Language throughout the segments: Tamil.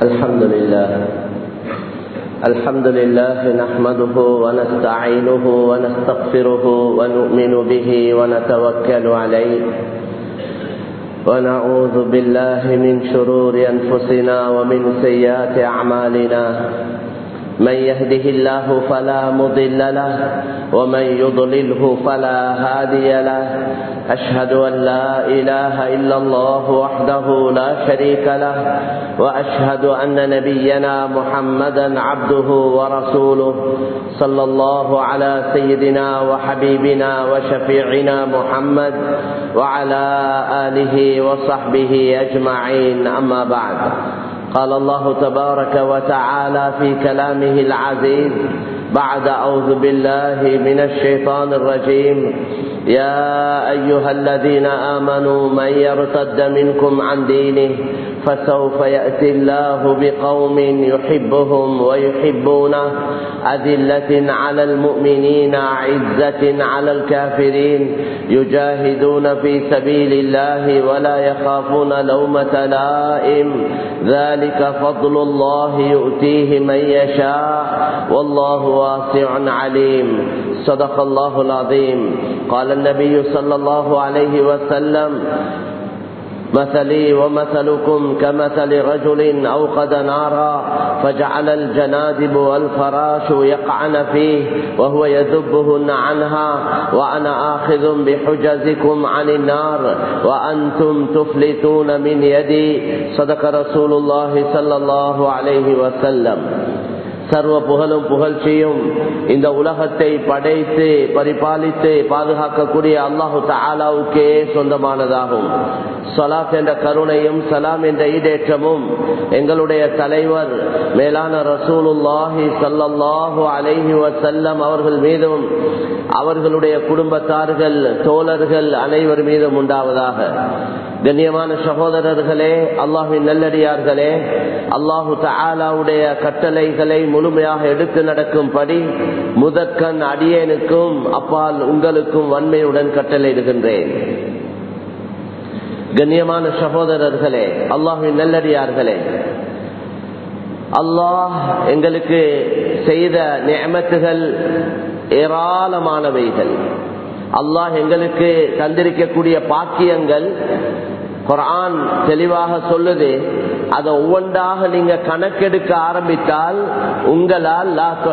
الحمد لله الحمد لله نحمده ونستعينه ونستغفره ونؤمن به ونتوكل عليه ونعوذ بالله من شرور أنفسنا ومن سيئات أعمالنا من يهده الله فلا مضل له ومن يضلله فلا هادي له أشهد أن لا إله إلا الله وحده لا شريك له وأشهد أن نبينا محمدا عبده ورسوله صلى الله على سيدنا وحبيبنا وشفيعنا محمد وعلى آله وصحبه أجمعين أما بعد قال الله تبارك وتعالى في كلامه العزيز بعد أعوذ بالله من الشيطان الرجيم يا أيها الذين آمنوا من يرتد منكم عن دينه فسوف يأتي الله بقوم يحبهم ويحبونه أذلة على المؤمنين عزة على الكافرين يجاهدون في سبيل الله ولا يخافون لومة لائم ذلك فضل الله يؤتيه من يشاء والله واسع عليم صدق الله العظيم قال النبي صلى الله عليه وسلم مثلي ومثلكم كمثل رجل أوقد نارا فجعل الجنادب والفراش يقعن فيه وهو يذبهن عنها وأنا آخذ بحجزكم عن النار وأنتم تفلتون من يدي صدق رسول الله صلى الله عليه وسلم சர்வ புகழும் புகழ்ச்சியும் இந்த உலகத்தை படைத்து பரிபாலித்து பாதுகாக்கக்கூடிய அல்லாஹு தாலாவுக்கே சொந்தமானதாகும் சலாத் என்ற கருணையும் சலாம் என்ற ஈடேற்றமும் எங்களுடைய தலைவர் மேலான ரசூலுல்லாஹி சல்லாஹூ அலைஹி வசல்லம் அவர்கள் மீதும் அவர்களுடைய குடும்பத்தார்கள் தோழர்கள் அனைவர் மீதும் உண்டாவதாக கண்ணியமான சகோதரர்களே அல்லாஹின் நல்லடியார்களே அல்லாஹு தாலாவுடைய கட்டளைகளை முழுமையாக எடுத்து நடக்கும்படி முதற்கண் அடியேனுக்கும் அப்பால் உங்களுக்கும் வன்மையுடன் கட்டளையிடுகின்றேன் கண்ணியமான சகோதரர்களே அல்லாஹின் நல்லடியார்களே அல்லாஹ் எங்களுக்கு செய்த நியமத்துகள் ஏராளமானவைகள் அல்லாஹ் எங்களுக்கு தந்திருக்கக்கூடிய பாக்கியங்கள் குரான் தெளிவாக சொல்லுது அதை ஒவ்வொன்றாக நீங்க கணக்கெடுக்க ஆரம்பித்தால் உங்களால்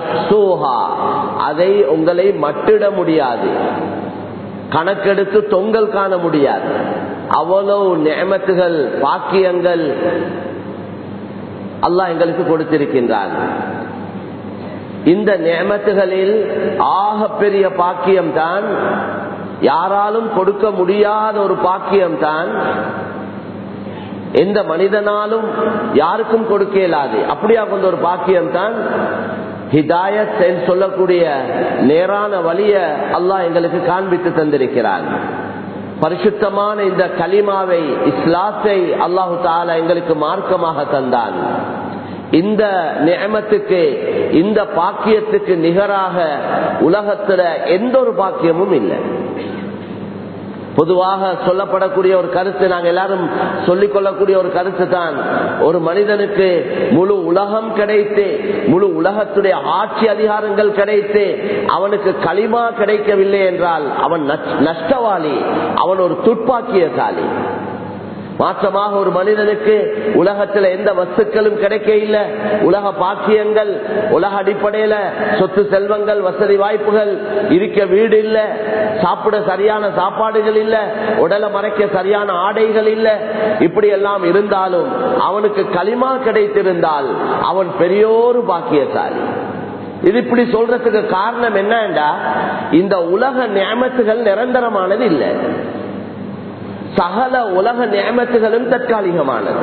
அதை உங்களை மட்டிட முடியாது கணக்கெடுத்து தொங்கல் காண முடியாது அவ்வளவு நியமத்துகள் பாக்கியங்கள் அல்லாஹ் எங்களுக்கு கொடுத்திருக்கின்றான் இந்த நியமத்துகளில் ஆக பெரிய பாக்கியம் தான் யாராலும் கொடுக்க முடியாத ஒரு பாக்கியம் தான் எந்த மனிதனாலும் யாருக்கும் கொடுக்க இயலாது அப்படியா கொண்ட ஒரு பாக்கியம் தான் ஹிதாயத் சொல்லக்கூடிய நேரான வழிய அல்லாஹ் எங்களுக்கு காண்பித்து தந்திருக்கிறான் பரிசுத்தமான இந்த கலிமாவை இஸ்லாத்தை அல்லாஹு தாலா எங்களுக்கு மார்க்கமாக தந்தான் இந்த நியமத்துக்கு இந்த பாக்கியத்துக்கு நிகராக உலகத்துல எந்த ஒரு பாக்கியமும் இல்லை பொதுவாக சொல்லப்படக்கூடிய ஒரு கருத்து நாங்க எல்லாரும் சொல்லிக் கொள்ளக்கூடிய ஒரு கருத்து தான் ஒரு மனிதனுக்கு முழு உலகம் கிடைத்து முழு உலகத்துடைய ஆட்சி அதிகாரங்கள் கிடைத்து அவனுக்கு களிமா கிடைக்கவில்லை என்றால் அவன் நஷ்டவாளி அவன் ஒரு துப்பாக்கியசாலி மாற்றமாக ஒரு மனிதனுக்கு உலகத்துல எந்த வஸ்துக்களும் கிடைக்க இல்லை உலக பாக்கியங்கள் உலக அடிப்படையில சொத்து செல்வங்கள் வசதி வாய்ப்புகள் இருக்க வீடு இல்ல சாப்பிட சரியான சாப்பாடுகள் இல்ல உடலை மறைக்க சரியான ஆடைகள் இல்ல இப்படி எல்லாம் இருந்தாலும் அவனுக்கு களிமா கிடைத்திருந்தால் அவன் பெரியோரு பாக்கியசாலி இது இப்படி சொல்றதுக்கு காரணம் என்னண்டா இந்த உலக நியமத்துகள் நிரந்தரமானது இல்லை சகல உலக நியமத்துகளும் தற்காலிகமானது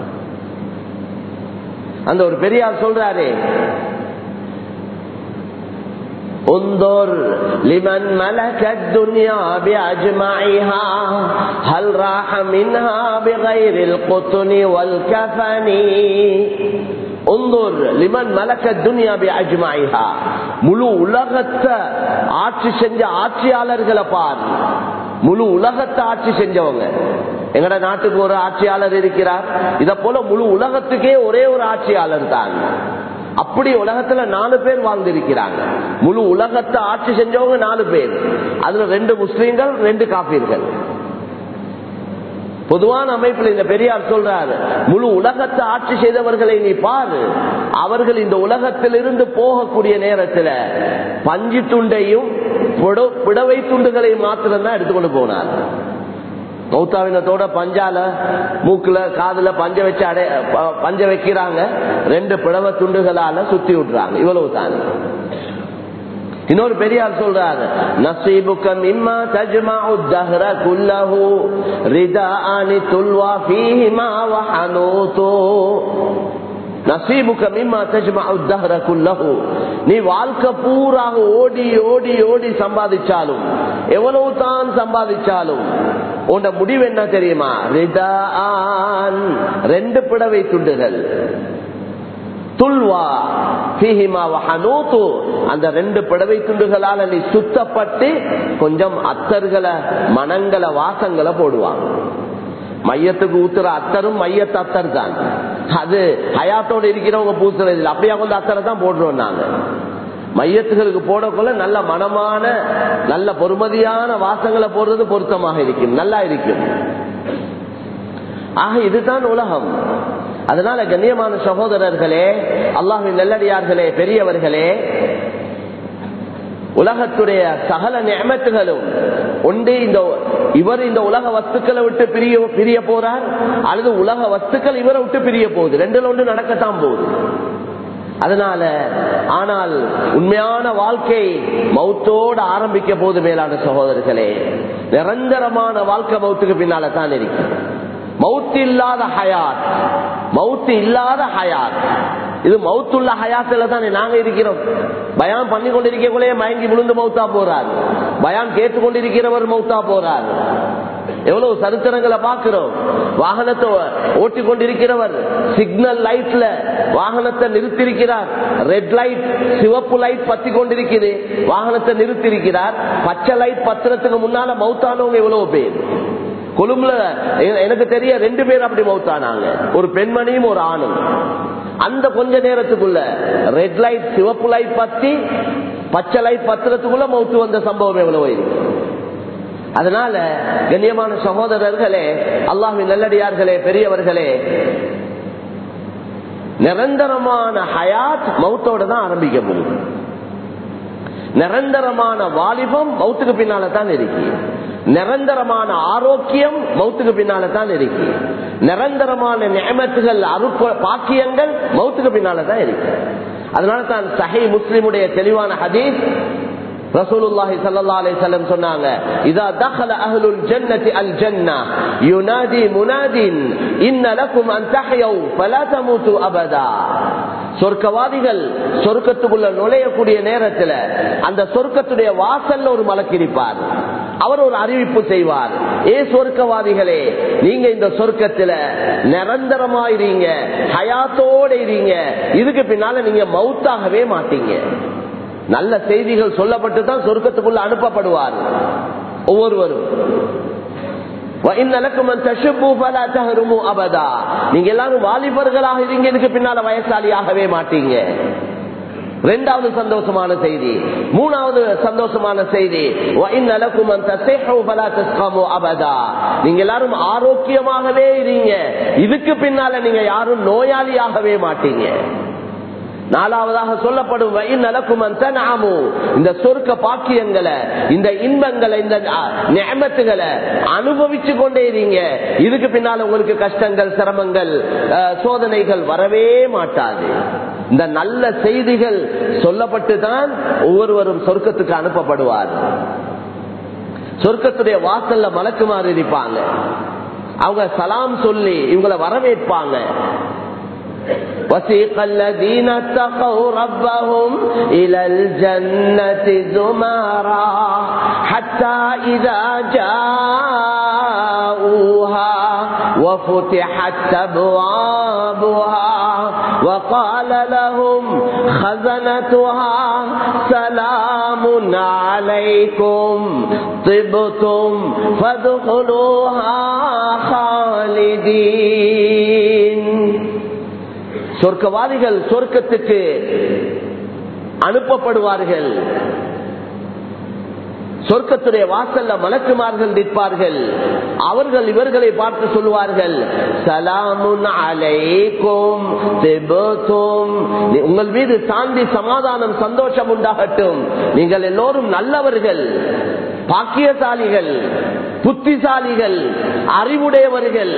அந்த ஒரு பெரியார் சொல்றாரு انظر لمن ملك الدنيا بأجمعها هل راح منها بغير القطن والكفن انظر لمن ملك الدنيا بأجمعها முழு உலகத்தை ஆட்சி செஞ்ச ஆட்சியாளர்களை பார் முழு உலகத்தை ஆட்சி செஞ்சவங்க எங்கட நாட்டுக்கு ஒரு ஆட்சியாளர் இருக்கிறார் இத போல முழு உலகத்துக்கே ஒரே ஒரு ஆட்சியாளர் தான் அப்படி உலகத்துல நாலு பேர் வாழ்ந்திருக்கிறாங்க முழு உலகத்தை ஆட்சி செஞ்சவங்க நாலு பேர் அதுல ரெண்டு முஸ்லீம்கள் ரெண்டு காப்பீர்கள் பொதுவான அமைப்பில் இந்த பெரியார் சொல்றாரு முழு உலகத்தை ஆட்சி செய்தவர்களை நீ பாரு அவர்கள் இந்த உலகத்திலிருந்து போகக்கூடிய நேரத்தில் பஞ்சு துண்டையும் புடவை துண்டுகளையும் மாத்திரம் தான் எடுத்துக்கொண்டு போனார் மௌத்தாவினத்தோட பஞ்சால மூக்குல காதுல பஞ்ச வச்சு அடை பஞ்ச வைக்கிறாங்க ரெண்டு பிளவ துண்டுகளால சுத்தி விட்டுறாங்க இவ்வளவு தான் இன்னொரு பெரியார் சொல்றாரு நசீபுக்க மிம்மா தஜ்மஉ தஹ்ர குல்லஹு ரிதாஅனி துல்வா ஃபீஹிமா வ ஹனூது நசீபுக்க மிம்மா தஜ்மஉ தஹ்ர குல்லஹு நீ வாழ்க்கை பூராக ஓடி ஓடி ஓடி சம்பாதிச்சாலும் எவ்வளவு தான் சம்பாதிச்சாலும் உண்ட முடிவு என்ன தெரியுமா ரிதான் ரெண்டு பிடவை துண்டுகள் துல்வா அந்த ரெண்டு பிடவை துண்டுகளால நீ சுத்தப்பட்டு கொஞ்சம் அத்தர்களை மனங்களை வாசங்களை போடுவாங்க மையத்துக்கு ஊத்துற அத்தரும் மையத்து அத்தர் தான் அது ஹயாத்தோட இருக்கிறவங்க பூசுறது இல்லை அப்படியே வந்து அத்தரை தான் போடுறோம் நாங்க மையத்துகளுக்கு போடக்குள்ள நல்ல மனமான நல்ல பொறுமதியான வாசங்களை போடுறது பொருத்தமாக இருக்கும் நல்லா இருக்கும் ஆக இதுதான் உலகம் அதனால கண்ணியமான சகோதரர்களே அல்லாஹின் நல்லடியார்களே பெரியவர்களே உலகத்துடைய சகல நியமத்துகளும் ஒன்று இந்த இவர் இந்த உலக வஸ்துக்களை விட்டு பிரிய பிரிய போறார் அல்லது உலக வஸ்துக்கள் இவரை விட்டு பிரிய போகுது ரெண்டுல ஒன்று நடக்கத்தான் போகுது அதனால ஆனால் உண்மையான வாழ்க்கை மௌத்தோடு ஆரம்பிக்க போது மேலான சகோதரர்களே நிரந்தரமான வாழ்க்கை மௌத்துக்கு பின்னால தான் இருக்கு மவுத்து இல்லாத ஹயாத் மவுத்து இல்லாத ஹயாத் இது மவுத்துள்ள ஹயாத்துல தானே நாங்க இருக்கிறோம் பயான் பண்ணி கொண்டிருக்கக்குள்ளே மயங்கி விழுந்து மௌத்தா போறார் பயான் கேட்டுக்கொண்டிருக்கிறவர் மௌத்தா போறார் எவ்வளவு சரித்திரங்களை பார்க்கிறோம் வாகனத்தை ஓட்டி கொண்டிருக்கிறவர் சிக்னல் லைட்ல வாகனத்தை நிறுத்திருக்கிறார் ரெட் லைட் சிவப்பு லைட் பத்தி கொண்டிருக்குது வாகனத்தை நிறுத்திருக்கிறார் பச்சை லைட் பத்திரத்துக்கு முன்னால மௌத்தானவங்க எவ்வளவு பேர் கொழும்புல எனக்கு தெரிய ரெண்டு பேர் அப்படி மௌத்தானாங்க ஒரு பெண்மணியும் ஒரு ஆணும் அந்த கொஞ்ச நேரத்துக்குள்ள ரெட் லைட் சிவப்பு லைட் பத்தி பச்சை லைட் பத்திரத்துக்குள்ள மௌத்து வந்த சம்பவம் எவ்வளவு இருக்கு அதனால கண்ணியமான சகோதரர்களே அல்லாஹின் நல்லடியார்களே பெரியவர்களே நிரந்தரமான ஹயாத் மௌத்தோட தான் ஆரம்பிக்க முடியும் நிரந்தரமான வாலிபம் மௌத்துக்கு பின்னால தான் இருக்கு நிரந்தரமான ஆரோக்கியம் மௌத்துக்கு பின்னால தான் இருக்கு நிரந்தரமான நியமத்துகள் அருப்ப பாக்கியங்கள் மௌத்துக்கு பின்னால தான் இருக்கு அதனால தான் சஹி முஸ்லிமுடைய தெளிவான ஹதீஸ் ரசூலுல்லாஹி ஸல்லல்லாஹு அலைஹி வஸல்லம் சொன்னாங்க இதா தخل اهل الجنه الجنه ينادي مناد ان لكم ان تحيوا فلا تموتوا ابدا சொர்க்கவாதிகள் சொர்க்கத்துக்குள்ள நுழையக்கூடிய நேரத்தில் அந்த சொர்க்கத்துடைய வாசல்ல ஒரு மலக்கிருப்பார் அவர் ஒரு அறிவிப்பு செய்வார் ஏ சொர்க்கவாதிகளே நீங்க இந்த சொர்க்கத்துல நிரந்தரமாயிருங்க ஹயாத்தோட இருங்க இதுக்கு பின்னால நீங்க மவுத்தாகவே மாட்டீங்க நல்ல செய்திகள் சொல்லப்பட்டு தான் சொர்க்கத்துக்குள்ள அனுப்பப்படுவார் ஒவ்வொருவரும் நீங்க எல்லாரும் வாலிபர்களாக இருங்க இதுக்கு பின்னால வயசாளியாகவே மாட்டீங்க ரெண்டாவது சந்தோஷமான செய்தி மூணாவது சந்தோஷமான செய்தி நீங்க எல்லாரும் ஆரோக்கியமாகவே இருங்க இதுக்கு பின்னால நீங்க யாரும் நோயாளியாகவே மாட்டீங்க நாலாவதாக சொல்லப்படும் இந்த சொர்க்க பாக்கியங்களை இந்த இன்பங்களை இந்த நியமத்துகளை அனுபவிச்சு கொண்டே இருங்க இதுக்கு பின்னால் உங்களுக்கு கஷ்டங்கள் சிரமங்கள் சோதனைகள் வரவே மாட்டாது இந்த நல்ல செய்திகள் சொல்லப்பட்டு தான் ஒவ்வொருவரும் சொர்க்கத்துக்கு அனுப்பப்படுவார் சொர்க்கத்துடைய வாசல்ல மலக்குமாறு இருப்பாங்க அவங்க சலாம் சொல்லி இவங்களை வரவேற்பாங்க وسيق الذين اتقوا ربهم إلى الجنة زمارا حتى إذا جاءوها وفتحت أبوابها وقال لهم خزنتها سلام عليكم طبتم فادخلوها خالدين சொர்க்கவாதிகள் சொர்க்கத்துக்கு அனுப்பப்படுவார்கள் சொர்க்கத்துடைய வாசல்ல மலக்குமார்கள் நிற்பார்கள் அவர்கள் இவர்களை பார்த்து சொல்லுவார்கள் சலாமுன் அலைக்கும் திபத்தும். உங்கள் மீது சாந்தி சமாதானம் சந்தோஷம் உண்டாகட்டும் நீங்கள் எல்லோரும் நல்லவர்கள் பாக்கியசாலிகள் புத்திசாலிகள் அறிவுடையவர்கள்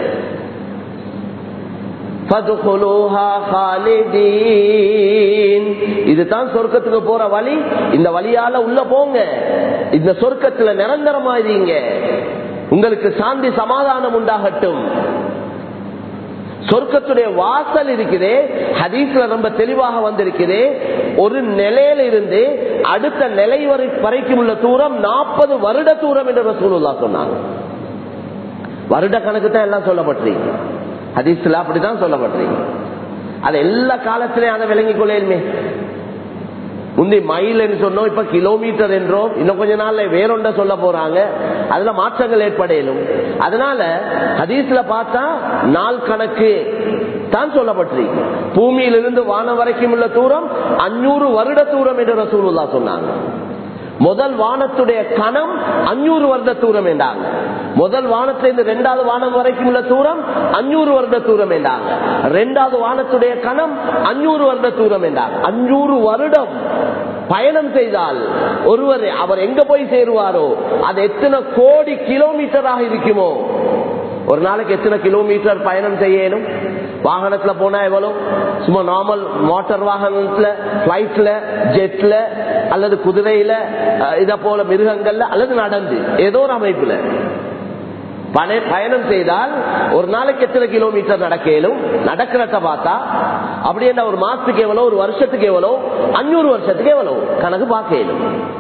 فَادْخُلُوهَا خَالِدِينَ. இதுதான் சொர்க்கத்துக்கு போற வழி இந்த வழியால உள்ள போங்க இந்த சொர்க்கத்துல நிரந்தரமாயிருங்க உங்களுக்கு சாந்தி சமாதானம் உண்டாகட்டும் சொர்க்கத்துடைய வாசல் இருக்குதே ஹதீஸ்ல ரொம்ப தெளிவாக வந்திருக்குது ஒரு நிலையில இருந்து அடுத்த நிலை வரை வரைக்கும் உள்ள தூரம் நாற்பது வருட தூரம் என்று ரசூலுல்லா சொன்னாங்க வருட கணக்கு தான் எல்லாம் சொல்லப்பட்டிருக்கு ஹதீஸ்ல அப்படிதான் சொல்லப்பட்டிருக்கு அது எல்லா காலத்திலையும் அதை விளங்கிக் கொள்ளையுமே முந்தி மைல் என்று சொன்னோம் இப்ப கிலோமீட்டர் என்றோ இன்னும் கொஞ்ச நாள்ல வேறொண்ட சொல்ல போறாங்க அதுல மாற்றங்கள் ஏற்படையிலும் அதனால ஹதீஸ்ல பார்த்தா நாள் கணக்கு தான் சொல்லப்பட்டிருக்கு பூமியிலிருந்து வானம் வரைக்கும் உள்ள தூரம் அஞ்சூறு வருட தூரம் என்று ரசூலுல்லா சொன்னாங்க முதல் வானத்துடைய கணம் அஞ்சூறு வருட தூரம் என்றாங்க முதல் வானத்திலிருந்து இரண்டாவது வானம் வரைக்கும் உள்ள தூரம் அஞ்சூறு வருட தூரம் என்றாங்க இரண்டாவது வானத்துடைய கணம் அஞ்சூறு வருட தூரம் என்றாங்க அஞ்சூறு வருடம் பயணம் செய்தால் ஒருவர் அவர் எங்க போய் சேருவாரோ அது எத்தனை கோடி கிலோமீட்டராக இருக்குமோ ஒரு நாளைக்கு எத்தனை கிலோமீட்டர் பயணம் செய்யணும் வாகனத்துல போனா எவ்வளவு சும்மா நார்மல் மோட்டார் வாகனத்துல பிளைட்ல ஜெட்ல அல்லது குதிரையில அஹ், இத போல மிருகங்கள்ல அல்லது நடந்து ஏதோ ஒரு அமைப்புல பண- பயணம் செய்தால் ஒரு நாளைக்கு எத்தனை கிலோமீட்டர் நடக்கலும் நடக்கிறத பார்த்தா அப்படி என்ன ஒரு மாசத்துக்கு எவ்வளவு ஒரு வருஷத்துக்கு எவ்வளவு அஞ்சூறு வருஷத்துக்கு எவ்வளவு கணக்கு பார்க்கலும்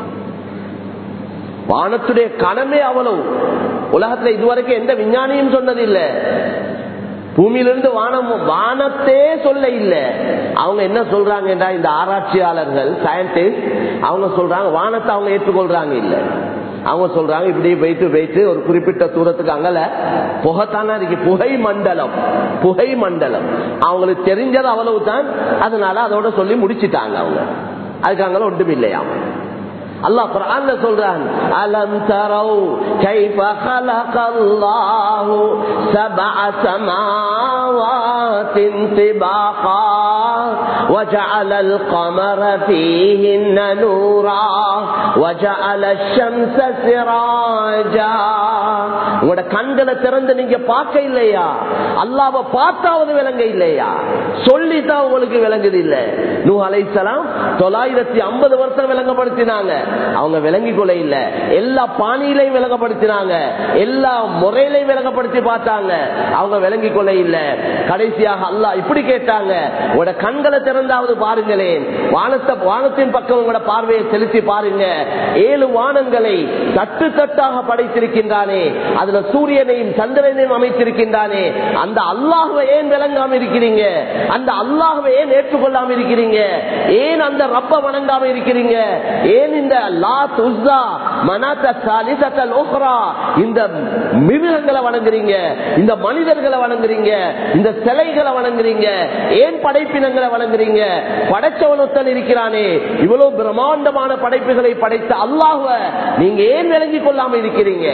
வானத்துடைய கணமே அவ்வளவு உலகத்துல இதுவரைக்கும் எந்த விஞ்ஞானியும் சொன்னது இல்ல பூமியிலிருந்து வானம் வானத்தே சொல்ல இல்ல அவங்க என்ன சொல்றாங்கன்றா இந்த ஆராய்ச்சியாளர்கள் சயின்டிஸ்ட் அவங்க சொல்றாங்க வானத்தை அவங்க ஏற்றுக்கொள்றாங்க இல்ல அவங்க சொல்றாங்க இப்படி போயிட்டு போயிட்டு ஒரு குறிப்பிட்ட தூரத்துக்கு அங்கல புகைத்தானே இருக்கு புகை மண்டலம் புகை மண்டலம் அவங்களுக்கு தெரிஞ்சது அவ்வளவுதான் அதனால அதோட சொல்லி முடிச்சிட்டாங்க அவங்க அதுக்கு அங்கே ஒன்றும் இல்லையாம் அல்லாஹ் குர்ஆன்ல சொல்றான் அலம் தரவு கைஃப கலகல்லாஹு சபஅ சமாவாத்தின் திபாகா وجعل القمر فيهن نورا وجعل الشمس سراجا உங்களோட கண்களை திறந்து நீங்க பார்க்க இல்லையா அல்லாவை பார்த்தாவது விளங்க இல்லையா சொல்லித்தான் உங்களுக்கு விளங்குது இல்ல நூ அலைசலாம் தொள்ளாயிரத்தி ஐம்பது வருஷம் விளங்கப்படுத்தினாங்க அவங்க விளங்கி கொள்ள இல்ல எல்லா பாணியிலையும் விளங்கப்படுத்தினாங்க எல்லா முறையிலையும் விளங்கப்படுத்தி பார்த்தாங்க அவங்க விளங்கி கொள்ள இல்ல கடைசியாக அல்லாஹ் இப்படி கேட்டாங்க உங்களோட கண்களை திறந்தாவது பாருங்களேன் வானத்தை வானத்தின் பக்கம் உங்களோட பார்வையை செலுத்தி பாருங்க ஏழு வானங்களை தட்டு தட்டாக படைத்திருக்கின்றானே அதுல சூரியனையும் சந்திரனையும் அமைத்திருக்கின்றானே அந்த அல்லாஹுவை ஏன் விளங்காம இருக்கிறீங்க அந்த அல்லாஹுவை ஏன் ஏற்றுக்கொள்ளாம இருக்கிறீங்க ஏன் அந்த ரப்ப வணங்காம இருக்கிறீங்க ஏன் இந்த லாத் உஸ்ஸா மனாத்த சாலிசத்தல் உஹ்ரா இந்த மிருகங்களை வணங்குறீங்க இந்த மனிதர்களை வணங்குறீங்க இந்த சிலைகளை வணங்குறீங்க ஏன் படைப்பினங்களை வணங்குறீங்க படைச்சவனொத்தன் இருக்கிறானே இவ்வளவு பிரம்மாண்டமான படைப்புகளை படைத்த அல்லாஹுவ நீங்க ஏன் விளங்கிக் கொள்ளாம இருக்கிறீங்க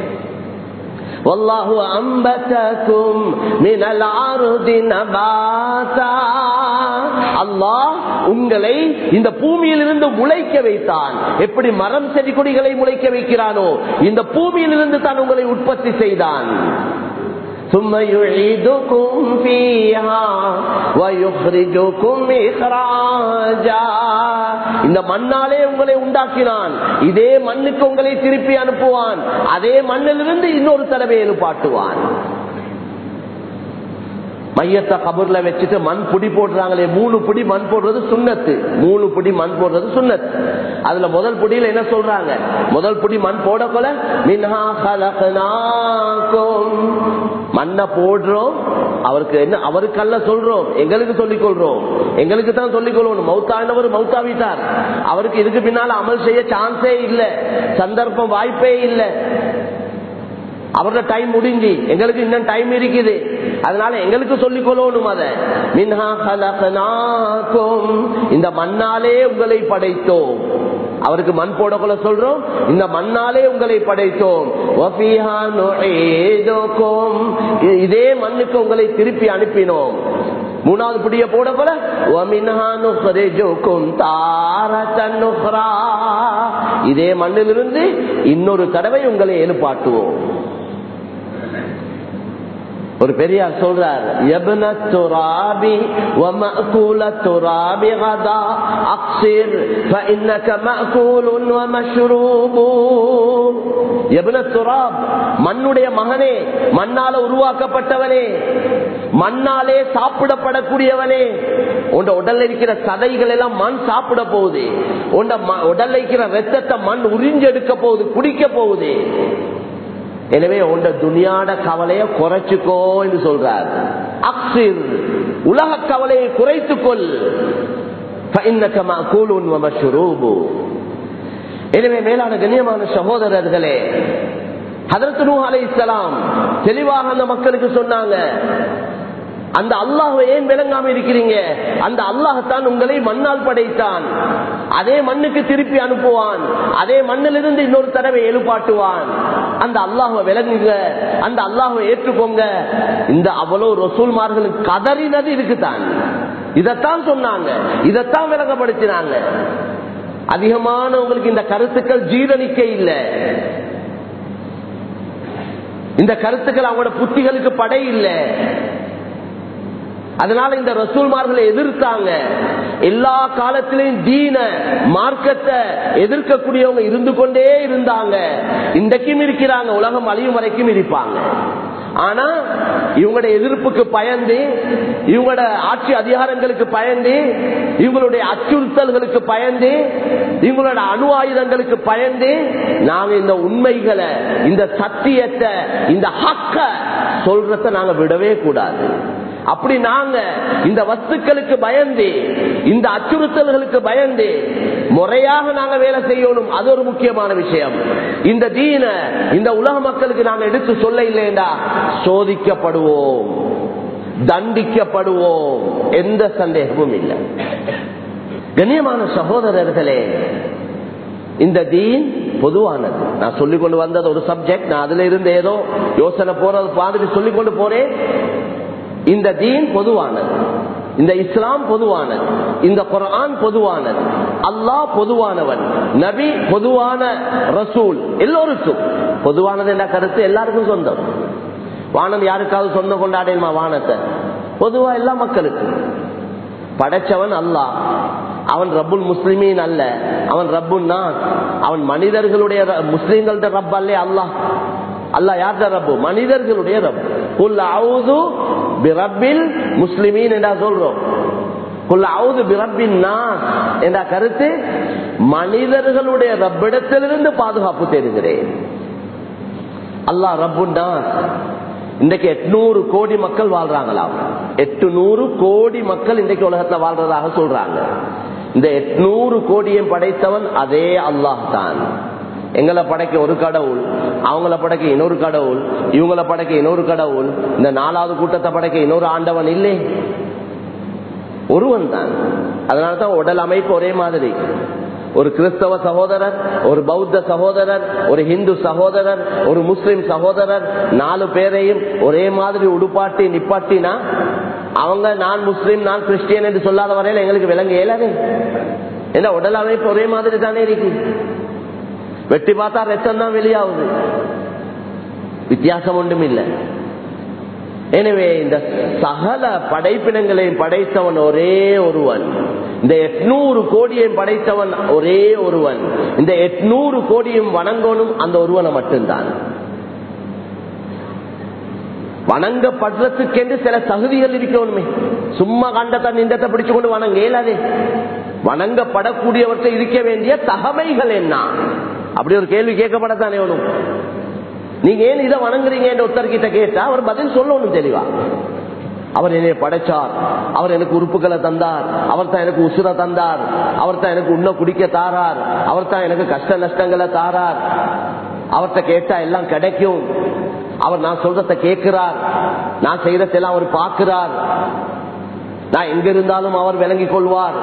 والله أنبتكم من الأرض نباتا அல்லாஹ் உங்களை இந்த பூமியிலிருந்து முளைக்க வைத்தான் எப்படி மரம் செடி கொடிகளை முளைக்க வைக்கிறானோ இந்த பூமியிலிருந்து தான் உங்களை உற்பத்தி செய்தான் ثم يعيدكم فيها ويخرجكم إخراجا இந்த மண்ணாலே உங்களை உண்டாக்கினான் இதே மண்ணுக்கு உங்களை திருப்பி அனுப்புவான் அதே மண்ணிலிருந்து இன்னொரு தடவை எழுப்பாட்டுவான் மையத்தை கபூர்ல வச்சுட்டு மண் புடி போடுறாங்களே மூணு புடி மண் போடுறது சுண்ணத்து மூணு புடி மண் போடுறது சுண்ணத் அதுல முதல் புடியில என்ன சொல்றாங்க முதல் புடி மண் போட கொல மின்ஹா கலகனாக்கும் மண்ணை போடுறோம் அவருக்கு என்ன அவருக்கல்ல சொல்றோம் எங்களுக்கு சொல்லிக் கொள்றோம் எங்களுக்கு தான் சொல்லிக் கொள்ளணும் மௌத்தானவர் மௌத்தாவிட்டார் அவருக்கு இதுக்கு பின்னால அமல் செய்ய சான்ஸே இல்லை சந்தர்ப்பம் வாய்ப்பே இல்லை அவரோட டைம் முடிஞ்சு எங்களுக்கு இன்னும் டைம் இருக்குது அதனால எங்களுக்கு சொல்லிக் கொள்ளணும் அத மின்ஹா கலகனாக்கும் இந்த மண்ணாலே உங்களை படைத்தோம் அவருக்கு மண் போடக்குள்ள சொல்றோம் இந்த மண்ணாலே உங்களை படைத்தோம் வஃபீஹா நுஈதுக்கும். இ- இதே மண்ணுக்கு உங்களை திருப்பி அனுப்பினோம் மூணாவது பிடிய போட போல وَمِنْهَا نُخْرِجُكُمْ تَارَةً أُخْرَى. இதே மண்ணிலிருந்து இன்னொரு தடவை உங்களை எழுப்பாட்டுவோம் ஒரு பெரியார் சொல்றார் யப்ன துராபி ومأكول التراب غدا أقصر فإنك مأكول ومشروب யப்ன துராப் மண்ணுடைய மகனே மண்ணால உருவாக்கப்பட்டவனே மண்ணாலே சாப்பிடப்படக்கூடியவனே உண்ட உடல்ல இருக்கிற சதைகள் எல்லாம் மண் சாப்பிட போகுது உண்ட ம- உடல்ல இருக்கிற ரத்தத்தை மண் உறிஞ்செடுக்க போகுது குடிக்க போகுது எனவே உண்ட துனியாட கவலையை குறைச்சுக்கோ என்று சொல்றார் அக்சிர் உலக கவலையை குறைத்துக்கொள் فإنك مأكول ومشروب. எனவே மேலான கண்ணியமான சகோதரர்களே ஹதரத் நூஹ் அலைஹிஸ்ஸலாம் தெளிவாக அந்த மக்களுக்கு சொன்னாங்க அந்த அல்லாஹ் ஏன் விளங்காம இருக்கிறீங்க அந்த அல்லாஹத்தான் உங்களை மண்ணால் படைத்தான் அதே மண்ணுக்கு திருப்பி அனுப்புவான் அதே மண்ணிலிருந்து இன்னொரு தடவை எழுப்பாட்டுவான் அந்த அல்லாஹ்வை விளங்குங்க அந்த அல்லாஹ்வை ஏற்றுக்கோங்க இந்த அவ்வளவு ரசூல்மார்களுக்கு கதறினது இருக்குதான் இதைத்தான் சொன்னாங்க இதைத்தான் விளங்கப்படுத்தினாங்க அதிகமானவங்களுக்கு இந்த கருத்துக்கள் ஜீரணிக்க இல்லை இந்த கருத்துக்கள் அவங்களோட புத்திகளுக்கு படை இல்லை அதனால இந்த ரசூல்மார்களை எதிர்த்தாங்க எல்லா காலத்திலையும் தீன மார்க்கத்தை எதிர்க்கக்கூடியவங்க இருந்து கொண்டே இருந்தாங்க இன்றைக்கும் இருக்கிறாங்க உலகம் அழியும் வரைக்கும் இருப்பாங்க ஆனா இவங்களோட எதிர்ப்புக்கு பயந்து இவங்களோட ஆட்சி அதிகாரங்களுக்கு பயந்து இவங்களுடைய அச்சுறுத்தல்களுக்கு பயந்து இவங்களோட அணு ஆயுதங்களுக்கு பயந்து நாங்க இந்த உண்மைகளை இந்த சத்தியத்தை இந்த ஹக்க சொல்றத நாங்க விடவே கூடாது அப்படி நாங்க இந்த வஸ்துக்களுக்கு பயந்து இந்த அச்சுறுத்தல்களுக்கு பயந்து முறையாக நாங்க வேலை செய்யணும் அது ஒரு முக்கியமான விஷயம் இந்த தீன இந்த உலக மக்களுக்கு நாங்க எடுத்து சொல்ல இல்லைண்டா சோதிக்கப்படுவோம் தண்டிக்கப்படுவோம் எந்த சந்தேகமும் இல்லை கண்ணியமான சகோதரர்களே இந்த தீன் பொதுவானது நான் சொல்லிக் கொண்டு வந்தது ஒரு சப்ஜெக்ட் நான் அதுல இருந்து ஏதோ யோசனை போறது பார்த்துட்டு சொல்லிக் கொண்டு போறேன் இந்த தீன் பொதுவானது இந்த இஸ்லாம் பொதுவானது இந்த குரான் பொதுவானது அல்லாஹ் பொதுவானவன் நபி பொதுவான ரசூல் எல்லோருக்கும் பொதுவானது என்ற கருத்து எல்லாருக்கும் சொந்தம் வானம் யாருக்காவது சொந்தம் கொண்டாடணுமா வானத்தை பொதுவா எல்லா மக்களுக்கும் படைச்சவன் அல்லாஹ் அவன் ரப்புல் முஸ்லிமீன் அல்ல அவன் ரப்புன் நான் அவன் மனிதர்களுடைய ர- முஸ்லிம்களோட ரப் அல்லே அல்லாஹ் அல்லாஹ் யார்த ரப்பு மனிதர்களுடைய ரப் குல் அவுது பிரபில் முஸ்லிமீன் என்றா சொல்றோம் குல் அவுது பிரபின் நான் என்ற கருத்து மனிதர்களுடைய ரப்பிடத்திலிருந்து பாதுகாப்பு தேடுகிறேன் அல்லாஹ் ரப்புன்னா இன்றைக்கு எட்நூறு கோடி மக்கள் வாழ்றாங்களாம் எட்டுநூறு கோடி மக்கள் இன்றைக்கு உலகத்துல வாழ்றதாக சொல்றாங்க இந்த எட்நூறு கோடியும் படைத்தவன் அதே அல்லாஹ் தான் எங்களை படைக்க ஒரு கடவுள் அவங்கள படைக்க இன்னொரு கடவுள் இவங்களை படைக்க இன்னொரு கடவுள் இந்த நாலாவது கூட்டத்தை படைக்க இன்னொரு ஆண்டவன் இல்லை ஒருவன் தான் அதனாலதான் உடல் அமைப்பு ஒரே மாதிரி ஒரு கிறிஸ்தவ சகோதரர் ஒரு பௌத்த சகோதரர் ஒரு ஹிந்து சகோதரர் ஒரு முஸ்லிம் சகோதரர் நாலு பேரையும் ஒரே மாதிரி உடுப்பாட்டி நிப்பாட்டினா அவங்க நான் முஸ்லிம் நான் கிறிஸ்டியன் என்று சொல்லாத வரையில எங்களுக்கு விளங்க இயலாது ஏன்னா உடல் அமைப்பு ஒரே மாதிரி தானே இருக்கு வெட்டி பார்த்தா ரத்தம் தான் வெளியாகுது வித்தியாசம் ஒன்றும் இல்லை எனவே இந்த சகல படைப்பினங்களையும் படைத்தவன் ஒரே ஒருவன் இந்த எட்நூறு கோடியையும் படைத்தவன் ஒரே ஒருவன் இந்த எட்நூறு கோடியும் வணங்கணும் அந்த ஒருவனை மட்டும்தான் வணங்கப்படுறதுக்கென்று சில தகுதிகள் இருக்கணுமே சும்மா கண்டத்தை நின்றத்தை பிடிச்சு கொண்டு வணங்க இயலாதே வணங்கப்படக்கூடியவற்றை இருக்க வேண்டிய தகமைகள் என்ன அப்படி ஒரு கேள்வி கேட்கப்படத்தானே வேணும் நீங்க ஏன் இதை வணங்குறீங்க ஒருத்தர்கிட்ட கேட்டா அவர் பதில் சொல்லணும் தெளிவா அவர் என்னை படைச்சார் அவர் எனக்கு உறுப்புகளை தந்தார் அவர் தான் எனக்கு உசுர தந்தார் அவர் தான் எனக்கு உண்ண குடிக்க தாரார் அவர் தான் எனக்கு கஷ்ட நஷ்டங்களை தாரார் அவர்கிட்ட கேட்டா எல்லாம் கிடைக்கும் அவர் நான் சொல்றத கேட்கிறார் நான் செய்யறதெல்லாம் அவர் பார்க்கிறார் நான் எங்க இருந்தாலும் அவர் விளங்கிக் கொள்வார்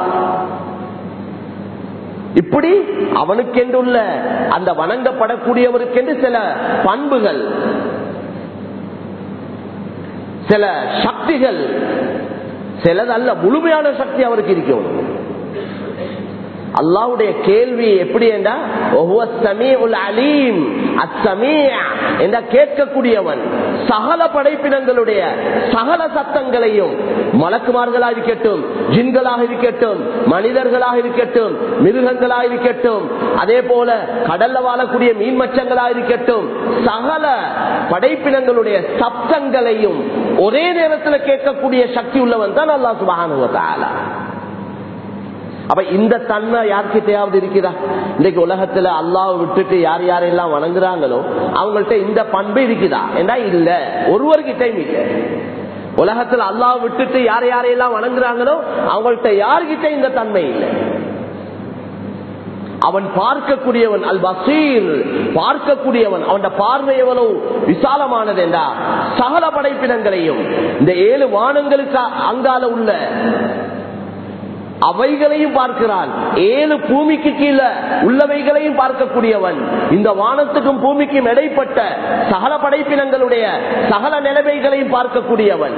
இப்படி அவனுக்கென்றுள்ள அந்த வணங்கப்படக்கூடியவருக்கென்று சில பண்புகள் சில சக்திகள் சிலது அல்ல முழுமையான சக்தி அவருக்கு இருக்கும் அல்லாவுடைய கேள்வி எப்படி என்றா அலீம் என்ற கேட்கக்கூடியவன் சகல படைப்பினங்களுடைய சகல சத்தங்களையும் மலக்குமார்களாக இருக்கட்டும் ஜின்களாக இருக்கட்டும் மனிதர்களாக இருக்கட்டும் மிருகங்களாக இருக்கட்டும் அதே போல கடல்ல வாழக்கூடிய மீன் மச்சங்களாக இருக்கட்டும் சகல படைப்பினங்களுடைய சப்தங்களையும் ஒரே நேரத்தில் கேட்கக்கூடிய சக்தி உள்ளவன் தான் அல்லா சுபானுவத்தால அப்ப இந்த தன்மை யார்கிட்டயாவது இருக்குதா இன்னைக்கு உலகத்துல அல்லாவை விட்டுட்டு யார் யாரெல்லாம் வணங்குறாங்களோ அவங்கள்ட்ட இந்த பண்பு இருக்குதா ஏண்டா இல்ல ஒருவர்கிட்டையும் இல்ல உலகத்துல அல்லாவை விட்டுட்டு யார் யாரையெல்லாம் வணங்குறாங்களோ அவங்கள்ட்ட யார்கிட்ட இந்த தன்மை இல்லை அவன் பார்க்கக்கூடியவன் அல் பசீர் பார்க்கக்கூடியவன் அவன் பார்வை எவ்வளவு விசாலமானது என்றா சகல படைப்பினங்களையும் இந்த ஏழு வானங்களுக்கு அங்கால உள்ள அவைகளையும் பார்க்கிறான் ஏழு பூமிக்கு கீழே உள்ளவைகளையும் பார்க்கக்கூடியவன் இந்த வானத்துக்கும் பூமிக்கும் இடைப்பட்ட சகல படைப்பினங்களுடைய சகல நிலைமைகளையும் பார்க்கக்கூடியவன்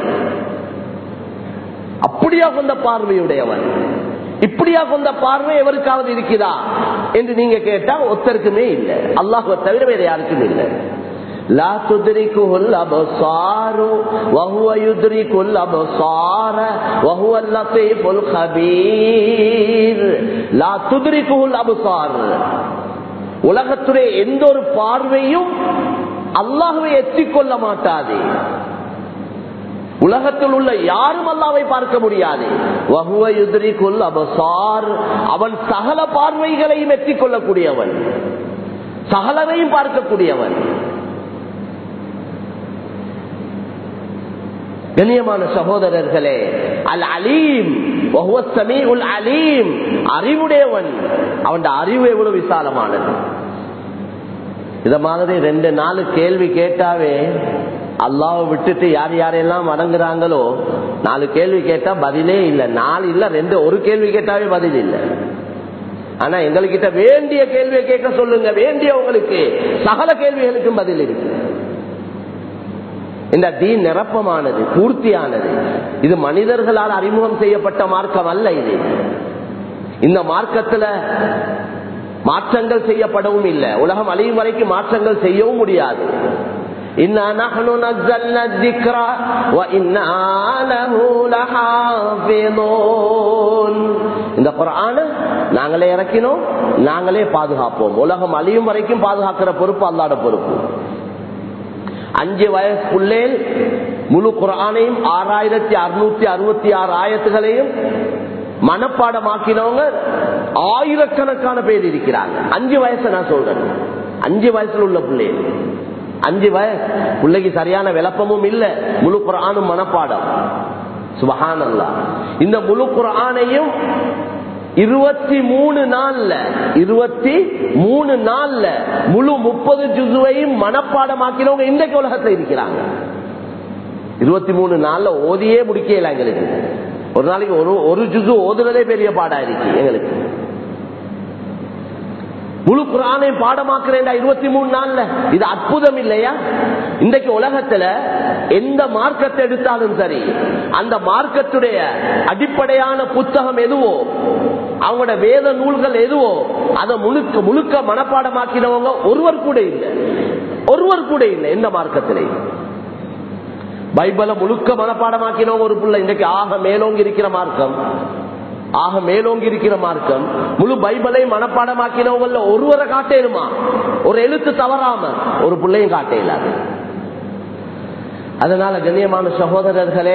அப்படியா கொண்ட பார்வையுடையவன் இப்படியா கொண்ட பார்வை எவருக்காவது இருக்குதா என்று நீங்க கேட்டா ஒத்தருக்குமே இல்லை அல்லாஹுவை தவிர வேற யாருக்கும் இல்லை لا تدركه الأبصار وهو يدرك الأبصار وهو اللطيف الخبير لا تدركه الأبصار உலகத்துடைய எந்த ஒரு பார்வையும் அல்லாஹுவை எத்திக்கொள்ள மாட்டாது உலகத்தில் உள்ள யாரும் அல்லாவை பார்க்க முடியாது அவன் சகல பார்வைகளையும் எத்திக்கொள்ளக்கூடியவன் சகலரையும் பார்க்கக்கூடியவன் கண்ணியமான சகோதரர்களே அல் அலீம் அலீம் அறிவுடையவன் அவன் அறிவு எவ்வளவு விசாலமானது இத மாதிரி ரெண்டு நாலு கேள்வி கேட்டாவே அல்லாவை விட்டுட்டு யார் யாரெல்லாம் வணங்குறாங்களோ நாலு கேள்வி கேட்டா பதிலே இல்லை நாலு இல்ல ரெண்டு ஒரு கேள்வி கேட்டாவே பதில் இல்லை ஆனா எங்ககிட்ட வேண்டிய கேள்வியை கேட்க சொல்லுங்க வேண்டிய உங்களுக்கு சகல கேள்விகளுக்கும் பதில் இருக்கு இந்த தீன் நிரப்பமானது பூர்த்தியானது இது மனிதர்களால் அறிமுகம் செய்யப்பட்ட மார்க்கம் அல்ல இது இந்த மார்க்கத்துல மாற்றங்கள் செய்யப்படவும் இல்லை உலகம் அழியும் வரைக்கும் மாற்றங்கள் செய்யவும் முடியாது இந்த குரான நாங்களே இறக்கினோம் நாங்களே பாதுகாப்போம் உலகம் அழியும் வரைக்கும் பாதுகாக்கிற பொறுப்பு அல்லாட பொறுப்பு அஞ்சு வயசுக்குள்ளேல் முழு குரானையும் ஆறாயிரத்தி அறுநூத்தி அறுபத்தி ஆறு ஆயத்துகளையும் மனப்பாடமாக்கினவங்க ஆயிரக்கணக்கான பேர் இருக்கிறாங்க அஞ்சு வயசு நான் சொல்றேன் அஞ்சு வயசுல உள்ள பிள்ளைகள் அஞ்சு வயசு பிள்ளைக்கு சரியான விளப்பமும் இல்ல முழு குரானும் மனப்பாடம் சுபஹானல்லா இந்த முழு குரானையும் இருபத்தி மூணு நாள்ல இருபத்தி மூணு நாள்ல முழு முப்பது ஜுசுவையும் மனப்பாடமாக்கினவங்க இன்றைக்கு உலகத்துல இருக்கிறாங்க இருபத்தி மூணு நாள்ல ஓதியே முடிக்கல எங்களுக்கு ஒரு நாளைக்கு ஒரு ஒரு ஜுசு ஓதுறதே பெரிய பாடா இருக்கு எங்களுக்கு முழு குரானை பாடமாக்குறேன்டா இருபத்தி மூணு நாள்ல இது அற்புதம் இல்லையா இன்றைக்கு உலகத்துல எந்த மார்க்கத்தை எடுத்தாலும் சரி அந்த மார்க்கத்துடைய அடிப்படையான புத்தகம் எதுவோ அவங்களோட வேத நூல்கள் எதுவோ அதை முழுக்க முழுக்க மனப்பாடமாக்கினவங்க ஒருவர் கூட இல்லை ஒருவர் கூட இல்லை எந்த மார்க்கத்திலே பைபிளை முழுக்க மனப்பாடமாக்கினவங்க ஒரு பிள்ளை இன்றைக்கு ஆக மேலோங்கி இருக்கிற மார்க்கம் ஆக மேலோங்கி இருக்கிற மார்க்கம் முழு பைபிளை மனப்பாடமாக்கினவங்கள ஒருவரை காட்டேனுமா ஒரு எழுத்து தவறாம ஒரு பிள்ளையும் காட்டேலாது அதனால கண்ணியமான சகோதரர்களே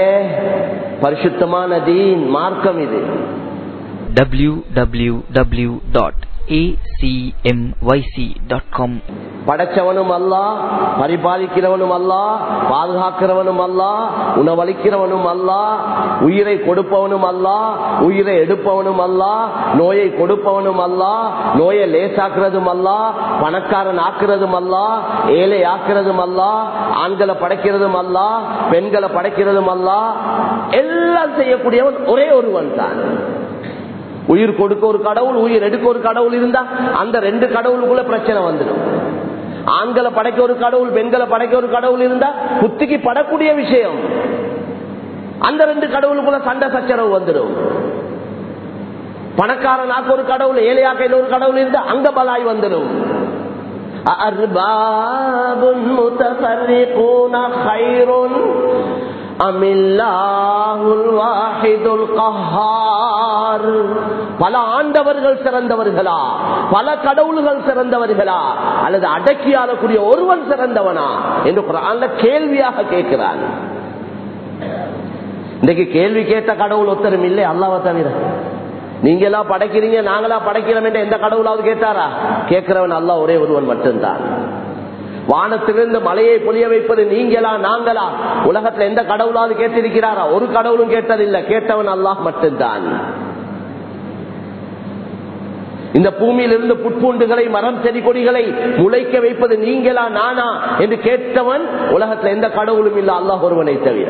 பரிசுத்தமான தீன் மார்க்கம் இது www.acmyc acmyc.com படைச்சவனும் அல்லா பரிபாலிக்கிறவனும் அல்லா பாதுகாக்கிறவனும் அல்லா உணவளிக்கிறவனும் அல்லா உயிரை கொடுப்பவனும் அல்லா உயிரை எடுப்பவனும் அல்லா நோயை கொடுப்பவனும் அல்லா நோயை லேசாக்குறதும் அல்லா பணக்காரன் ஆக்குறதும் அல்லா ஏழை ஆக்குறதும் அல்லா ஆண்களை படைக்கிறதும் அல்லா பெண்களை படைக்கிறதும் அல்லா எல்லாம் செய்யக்கூடியவன் ஒரே ஒருவன் தான் உயிர் கொடுக்க ஒரு கடவுள் உயிர் எடுக்க ஒரு கடவுள் இருந்தா அந்த ரெண்டு கடவுளுக்குள்ள பிரச்சனை வந்துடும் ஆண்களை படைக்க ஒரு கடவுள் பெண்களை படைக்க ஒரு கடவுள் இருந்தா புத்திக்கு படக்கூடிய விஷயம் அந்த ரெண்டு கடவுளுக்குள்ள சண்டை சச்சரவு வந்துடும் பணக்காரனாக்க ஒரு கடவுள் ஏழையாக்க இன்னொரு கடவுள் இருந்தா அங்க பலாய் வந்துடும் أأرباب متفرقون خير أم الله الواحد القهار பல ஆண்டவர்கள் சிறந்தவர்களா பல கடவுள்கள் சிறந்தவர்களா அல்லது அடக்கி ஆளக்கூடிய ஒருவன் சிறந்தவனா என்று குரான்ல கேள்வியாக கேட்கிறான் இன்னைக்கு கேள்வி கேட்ட கடவுள் ஒத்தரும் இல்லை அல்லாவை தவிர நீங்க எல்லாம் படைக்கிறீங்க நாங்களா படைக்கிறோம் என்ற எந்த கடவுளாவது கேட்டாரா கேட்கிறவன் அல்லா ஒரே ஒருவன் மட்டும்தான் வானத்திலிருந்து மலையை பொழிய வைப்பது நீங்களா நாங்களா உலகத்துல எந்த கடவுளாவது கேட்டிருக்கிறாரா ஒரு கடவுளும் கேட்டதில்லை கேட்டவன் அல்லாஹ் மட்டும்தான் இந்த பூமியிலிருந்து புட்பூண்டுகளை மரம் செடி கொடிகளை முளைக்க வைப்பது நீங்களா நானா என்று கேட்டவன் உலகத்துல எந்த கடவுளும் இல்ல அல்லாஹ் ஒருவனை தவிர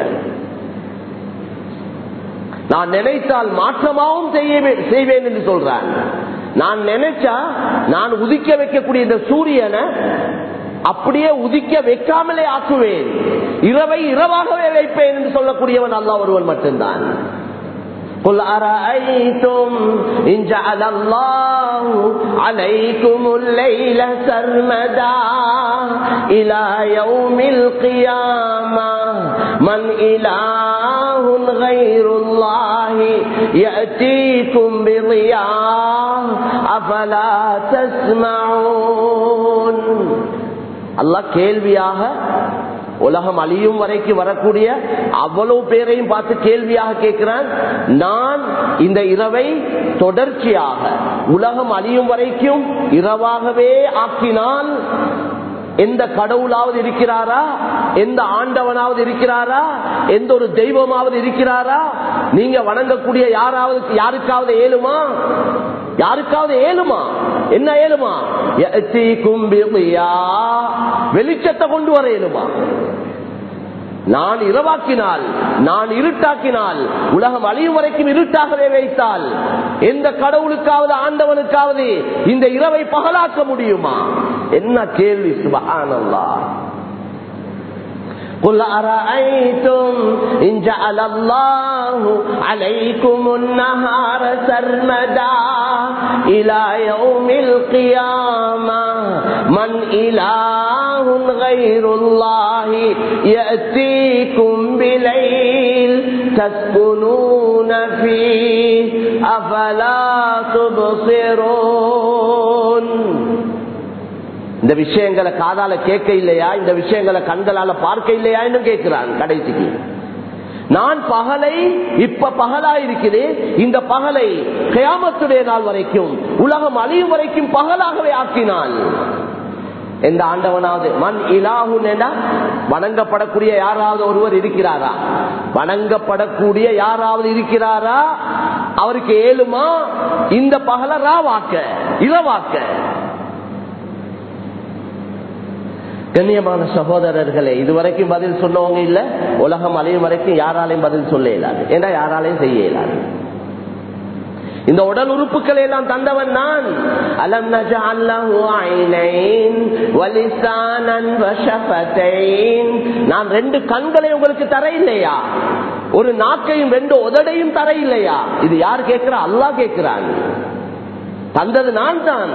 நான் நினைத்தால் மாற்றமாவும் செய்வேன் என்று சொல்றான் நான் நினைச்சா நான் உதிக்க வைக்கக்கூடிய இந்த சூரியனை அப்படியே உதிக்க வைக்காமலே ஆக்குவேன் இரவை இரவாகவே வைப்பேன் என்று சொல்லக்கூடியவன் அல்லா ஒருவன் மட்டும்தான் قل أرأيتم إن جعل الله عليكم الليل سرمدا إلى يوم القيامة من إله غير الله يأتيكم بضياء أفلا تسمعون الله கேள்வியாக உலகம் அழியும் வரைக்கும் வரக்கூடிய அவ்வளவு பேரையும் பார்த்து கேள்வியாக கேட்கிறான் நான் இந்த இரவை தொடர்ச்சியாக உலகம் அழியும் வரைக்கும் இரவாகவே ஆக்கினால் எந்த கடவுளாவது இருக்கிறாரா எந்த ஆண்டவனாவது இருக்கிறாரா எந்த ஒரு தெய்வமாவது இருக்கிறாரா நீங்க வணங்கக்கூடிய யாராவது யாருக்காவது ஏழுமா யாருக்காவது ஏழுமா என்ன ஏழுமா வெளிச்சத்தை கொண்டு வர ஏழுமா நான் இரவாக்கினால் நான் இருட்டாக்கினால் உலகம் அழியும் வரைக்கும் இருட்டாகவே வைத்தால் எந்த கடவுளுக்காவது ஆண்டவனுக்காவது இந்த இரவை பகலாக்க முடியுமா என்ன கேள்வி சுபகானல்லா قل أرأيتم إن جعل الله عليكم النهار سرمدا إلى يوم القيامة من إله غير الله يأتيكم بليل تسكنون فيه أفلا تبصرون இந்த விஷயங்களை காதால கேட்க இல்லையா இந்த விஷயங்களை கண்களால பார்க்க இல்லையா என்று கேட்கிறான் கடைசிக்கு நான் பகலை இப்ப பகலா இருக்குது இந்த பகலை கயாமத்துடைய நாள் வரைக்கும் உலகம் அழியும் வரைக்கும் பகலாகவே ஆக்கினான் எந்த ஆண்டவனாவது மண் இலாகுன் வணங்கப்படக்கூடிய யாராவது ஒருவர் இருக்கிறாரா வணங்கப்படக்கூடிய யாராவது இருக்கிறாரா அவருக்கு ஏழுமா இந்த பகல ராவாக்க இரவாக்க கண்ணியமான சகோதரர்களே இதுவரைக்கும் பதில் சொன்னவங்க இல்ல உலகம் அழியும் வரைக்கும் யாராலையும் பதில் சொல்ல இயலாது ஏன்னா யாராலையும் செய்ய இயலாது இந்த உடல் உறுப்புகளை எல்லாம் தந்தவன் நான் அலம் நான் ரெண்டு கண்களை உங்களுக்கு தர இல்லையா ஒரு நாக்கையும் ரெண்டு உதடையும் தர இல்லையா இது யார் கேட்கிறா அல்லா கேட்கிறான் தந்தது நான் தான்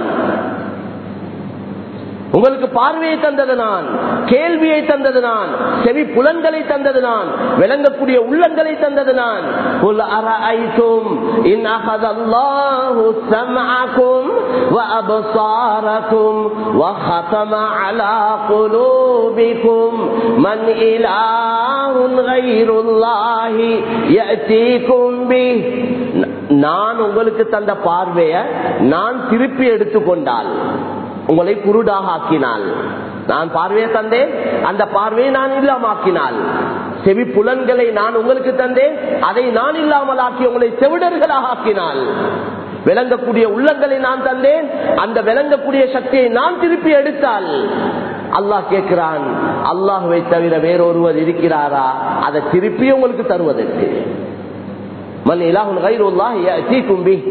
உங்களுக்கு பார்வையை தந்தது நான் கேள்வியை தந்தது நான் செவி புலன்களை தந்தது நான் விளங்கக்கூடிய உள்ளங்களை தந்தது நான் قل أرأيتم إن أخذ الله سمعكم وأبصاركم وختم على قلوبكم من إله غير الله يأتيكم به நான் உங்களுக்கு தந்த பார்வைய நான் திருப்பி எடுத்துக்கொண்டால் உங்களை குருடாக ஆக்கினால் நான் பார்வையை தந்தேன் அந்த பார்வையை நான் இல்லாமாக்கினால் செவி புலன்களை நான் உங்களுக்கு தந்தேன் அதை நான் இல்லாமல் ஆக்கி உங்களை செவிடர்களாக ஆக்கினால் விளங்கக்கூடிய உள்ளங்களை நான் தந்தேன் அந்த விளங்கக்கூடிய சக்தியை நான் திருப்பி எடுத்தால் அல்லாஹ் கேட்கிறான் அல்லாஹுவை தவிர வேறொருவர் இருக்கிறாரா அதை திருப்பி உங்களுக்கு தருவதற்கு மன் இலாஹுல் கைருல்லாஹ் யஅதீக்கும் பிஹ்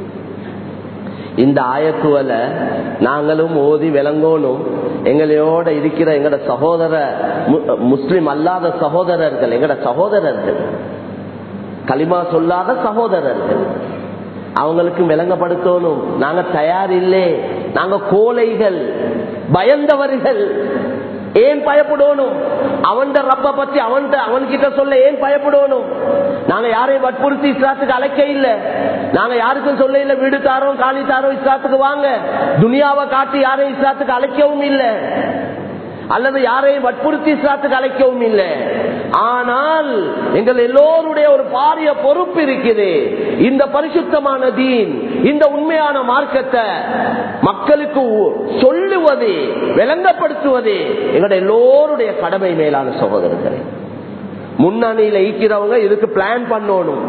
இந்த ஆயத்துவல நாங்களும் ஓதி விளங்கணும் எங்களையோட இருக்கிற எங்கட சகோதர மு- முஸ்லிம் அல்லாத சகோதரர்கள் எங்கட சகோதரர்கள் களிமா சொல்லாத சகோதரர்கள் அவங்களுக்கு விளங்கப்படுத்தணும் நாங்க தயார் இல்லை நாங்க கோழைகள் பயந்தவர்கள் ஏன் பயப்படணும் அவன் ரப்ப பத்தி அவன் அவன்கிட்ட சொல்ல ஏன் பயப்படணும் நாங்க யாரையும் வற்புறுத்தி இஸ்லாத்துக்கு அழைக்க இல்ல நாங்க யாருக்கும் சொல்ல இல்ல வீடு தாரோம் காலி தாரோம் இஸ்லாத்துக்கு வாங்க துனியாவை காட்டி யாரையும் இஸ்லாத்துக்கு அழைக்கவும் இல்லை அல்லது யாரையும் வற்புறுத்தி இஸ்லாத்துக்கு அழைக்கவும் இல்லை ஆனால் எங்கள் எல்லோருடைய ஒரு பாரிய பொறுப்பு இருக்குது இந்த பரிசுத்தமான தீன் இந்த உண்மையான மார்க்கத்தை மக்களுக்கு சொல்லுவது விளங்கப்படுத்துவது எங்களுடைய எல்லோருடைய கடமை மேலான சகோதரர்களே முன்னணியில ஈக்கிறவங்க இதுக்கு பிளான் பண்ணணும்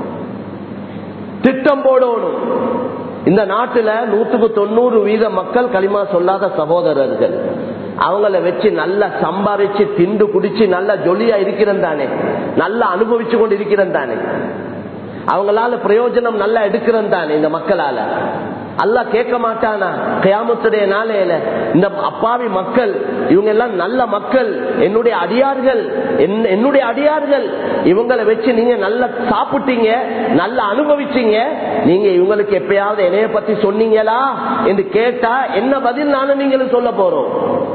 திட்டம் போடணும் இந்த நாட்டுல நூத்துக்கு தொண்ணூறு வீத மக்கள் களிமா சொல்லாத சகோதரர்கள் அவங்கள வச்சு நல்லா சம்பாரிச்சு திண்டு குடிச்சு நல்லா ஜொலியா இருக்கிறேன் தானே நல்லா அனுபவிச்சு கொண்டு இருக்கிறேன் தானே அவங்களால பிரயோஜனம் நல்லா எடுக்கிறேன் தானே இந்த மக்களால அல்லாஹ் கேட்க மாட்டானா கயாமத்துடைய நாளையில இந்த அப்பாவி மக்கள் இவங்க எல்லாம் நல்ல மக்கள் என்னுடைய அடியார்கள் என்- என்னுடைய அடியார்கள் இவங்களை வச்சு நீங்க நல்லா சாப்பிட்டீங்க நல்லா அனுபவிச்சீங்க நீங்க இவங்களுக்கு எப்பயாவது என்னைய பத்தி சொன்னீங்களா என்று கேட்டா என்ன பதில் நானும் நீங்களும் சொல்ல போறோம்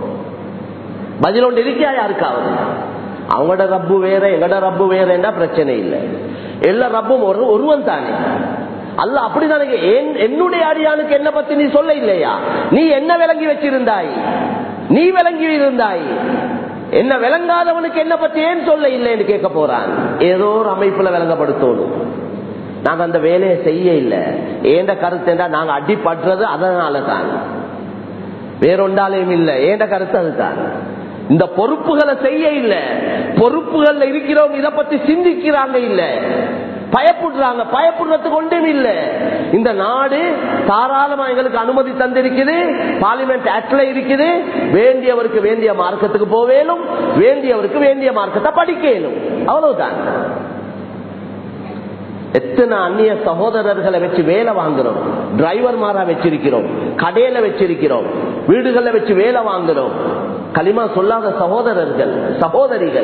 பதில் ஒன்று இருக்கியா யாருக்காவது அவங்களோட ரப்பு வேற எங்கட ரப்பு வேறண்டா பிரச்சனை இல்லை எல்லா ரப்பும் ஒரு ஒருவன் தானே அல்ல அப்படிதானே என்- என்னுடைய அடியானுக்கு என்ன பத்தி நீ சொல்ல இல்லையா நீ என்ன விளங்கி வச்சிருந்தாய் நீ விளங்கி இருந்தாய் என்ன விளங்காதவனுக்கு என்ன பத்தி ஏன் சொல்ல இல்லைன்னு கேட்க போறான் ஏதோ ஒரு அமைப்புல விளங்கப்படுத்தணும் நாங்க அந்த வேலையை செய்ய இல்லை ஏண்ட கருத்து என்றா நாங்க அடிபடுறது அதனால தான் வேறொண்டாலையும் இல்ல ஏண்ட கருத்து அதுதான் இந்த பொறுப்புகளை செய்ய இல்ல பொறுப்புகள்ல இருக்கிறவங்க இதை பத்தி சிந்திக்கிறாங்க இல்ல பயப்படுறாங்க பயப்படுறதுக்கு ஒன்றும் இல்ல இந்த நாடு தாராளமா எங்களுக்கு அனுமதி தந்திருக்குது பார்லிமெண்ட் ஆக்ட்ல இருக்குது வேண்டியவருக்கு வேண்டிய மார்க்கத்துக்கு போவேலும் வேண்டியவருக்கு வேண்டிய மார்க்கத்தை படிக்கலும் அவ்வளவுதான் எத்தனை அந்நிய சகோதரர்களை வச்சு வேலை வாங்குறோம் டிரைவர் மாரா வச்சிருக்கிறோம் கடையில வச்சிருக்கிறோம் வீடுகள்ல வச்சு வேலை வாங்குறோம் களிமா சொல்லாத சகோதரர்கள் சகோதரிகள்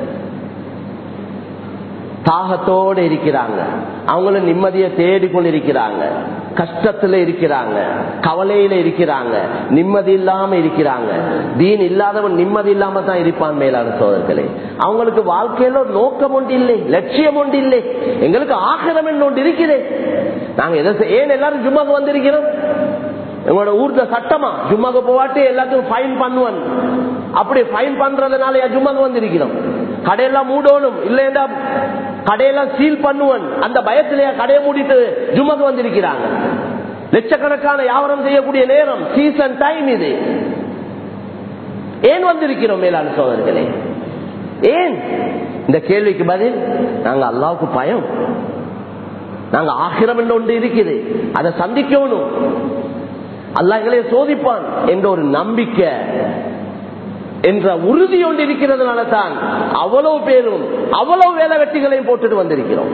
தாகத்தோடு இருக்கிறாங்க அவங்களும் நிம்மதியை தேடிக்கொண்டு இருக்கிறாங்க கஷ்டத்துல இருக்கிறாங்க கவலையில இருக்கிறாங்க நிம்மதி இல்லாம இருக்கிறாங்க தீன் இல்லாதவன் நிம்மதி இல்லாம தான் இருப்பான் மேலான சோதர்களே அவங்களுக்கு வாழ்க்கையில ஒரு நோக்கம் ஒன்று இல்லை லட்சியம் ஒன்று இல்லை எங்களுக்கு ஆகிரம் என்ன ஒன்று இருக்குது நாங்க எதை செய்- ஏன் எல்லாரும் ஜும்மாக்கு வந்திருக்கிறோம் எங்களோட ஊர்ல சட்டமா ஜும்மாக்கு போவாட்டி எல்லாத்துக்கும் ஃபைன் பண்ணுவன் அப்படி ஃபைன் பண்றதுனால ஏன் ஜும்மாக்கு வந்திருக்கிறோம் கடையெல்லாம் மூடணும் இல்லையா கடையெல்லாம் சீல் பண்ணுவன் அந்த பயத்திலேயே கடையை மூடிட்டு ஜும்மாக்கு வந்திருக்கிறாங்க லட்சக்கணக்கான வியாபாரம் செய்யக்கூடிய நேரம் சீசன் டைம் இது ஏன் வந்திருக்கிறோம் மேலான சோதர்களே ஏன் இந்த கேள்விக்கு பதில் நாங்க அல்லாவுக்கு பயம் நாங்க ஆகிரம் என்று ஒன்று இருக்குது அதை சந்திக்கணும் அல்லாஹ் எங்களை சோதிப்பான் என்ற ஒரு நம்பிக்கை என்ற உறுதி ஒன்று இருக்கிறதுனால தான் அவ்வளவு பேரும் அவ்வளவு வேலை வெட்டிகளையும் போட்டுட்டு வந்திருக்கிறோம்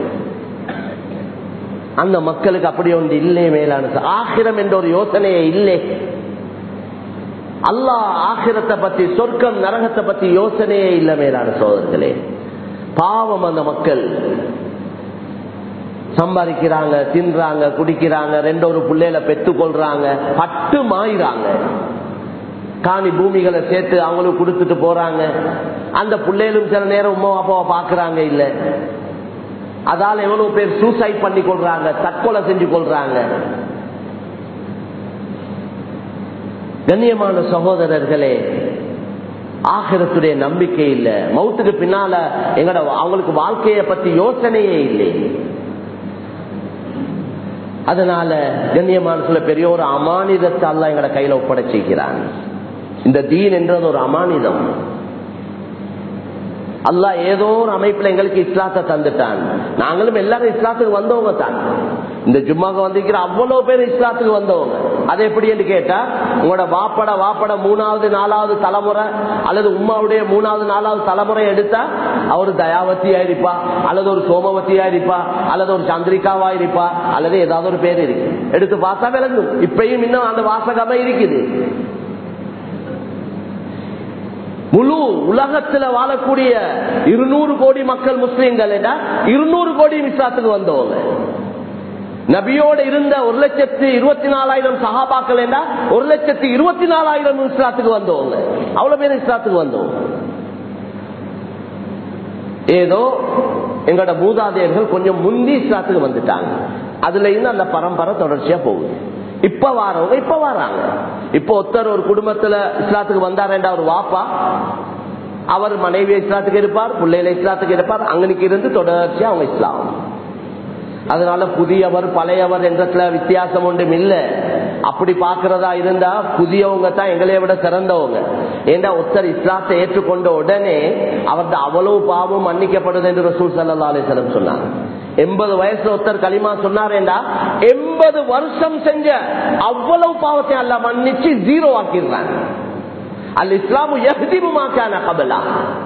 அந்த மக்களுக்கு அப்படி ஒன்று இல்லை மேலான ச- ஆகிரம் என்ற ஒரு யோசனையே இல்லை அல்லாஹ் ஆகிரத்தை பத்தி சொர்க்கம் நரகத்தை பத்தி யோசனையே இல்லை மேலான சோதர்களே பாவம் அந்த மக்கள் சம்பாதிக்கிறாங்க தின்றாங்க குடிக்கிறாங்க ரெண்டு ஒரு பிள்ளையில பெற்றுக் கொள்றாங்க பட்டு மாயிறாங்க காணி பூமிகளை சேர்த்து அவங்களுக்கு கொடுத்துட்டு போறாங்க அந்த பிள்ளைகளும் சில நேரம் உமா அப்பாவை பாக்குறாங்க இல்ல அதால எவ்வளவு பேர் சூசைட் பண்ணி கொள்றாங்க தற்கொலை செஞ்சு கொள்றாங்க கண்ணியமான சகோதரர்களே ஆகிரத்துடைய நம்பிக்கை இல்ல மௌத்துக்கு பின்னால எங்கட அவங்களுக்கு வாழ்க்கையை பத்தி யோசனையே இல்லை அதனால கண்ணியமான சில பெரிய ஒரு அமானிதத்தை அல்ல எங்களை கையில ஒப்படைச்சிருக்கிறான் இந்த தீன் என்றது ஒரு அமானிதம் அல்லாஹ் ஏதோ ஒரு அமைப்புல எங்களுக்கு இஸ்லாத்தை தந்துட்டான் நாங்களும் எல்லாரும் இஸ்லாத்துக்கு வந்தவங்க தான் இந்த ஜும்மாக்கு வந்திருக்கிற அவ்வளவு பேர் இஸ்லாத்துக்கு வந்தவங்க அது எப்படி என்று கேட்டா உங்களோட வாப்பட வாப்பட மூணாவது நாலாவது தலைமுறை அல்லது உம்மாவுடைய மூணாவது நாலாவது தலைமுறை எடுத்தா அவர் தயாவத்தியா இருப்பா அல்லது ஒரு சோமவத்தியா இருப்பா அல்லது ஒரு சந்திரிகாவா இருப்பா அல்லது ஏதாவது ஒரு பேர் இருக்கு எடுத்து பார்த்தா விளங்கும் இப்பயும் இன்னும் அந்த வாசகமே இருக்குது முழு உலகத்துல வாழக்கூடிய இருநூறு கோடி மக்கள் முஸ்லீம்கள் இருநூறு கோடி இஸ்லாத்துக்கு வந்தவங்க நபியோட இருந்த ஒரு லட்சத்து இருபத்தி நாலாயிரம் சகாபாக்கள் என்ன ஒரு லட்சத்து இருபத்தி நாலாயிரம் இஸ்லாத்துக்கு வந்தவங்க அவ்வளவு பேர் இஸ்லாத்துக்கு வந்தவங்க ஏதோ எங்களோட மூதாதையர்கள் கொஞ்சம் முந்தி இஸ்லாத்துக்கு வந்துட்டாங்க அதுல இருந்து அந்த பரம்பரை தொடர்ச்சியா போகுது இப்ப வாரவங்க இப்ப வராங்க இப்ப ஒருத்தர் ஒரு குடும்பத்துல இஸ்லாத்துக்கு வந்தாரேண்டா ஒரு வாப்பா அவர் மனைவி இஸ்லாத்துக்கு இருப்பார் பிள்ளைகளை இஸ்லாத்துக்கு இருப்பார் அங்கனுக்கு இருந்து தொடர்ச்சியா அவங்க இஸ்லாம் அதனால புதியவர் பழையவர் என்றதுல வித்தியாசம் ஒன்றும் இல்லை அப்படி பாக்குறதா இருந்தா புதியவங்க தான் எங்களைய விட சிறந்தவங்க ஏண்டா ஒருத்தர் இஸ்லாத்தை ஏற்றுக்கொண்ட உடனே அவரது அவ்வளவு பாவம் மன்னிக்கப்படுது என்று ரசூல் சல்லா அலிசலம் சொன்னாங்க எண்பது வயசுல ஒருத்தர் களிமா சொன்னாரேண்டா எண்பது வருஷம் செஞ்ச அவ்வளவு பாவத்தை அல்ல மன்னிச்சு ஜீரோ ஆக்கிடுறாங்க அல் இஸ்லாமு எஹ்திமுமாக்கான கபலா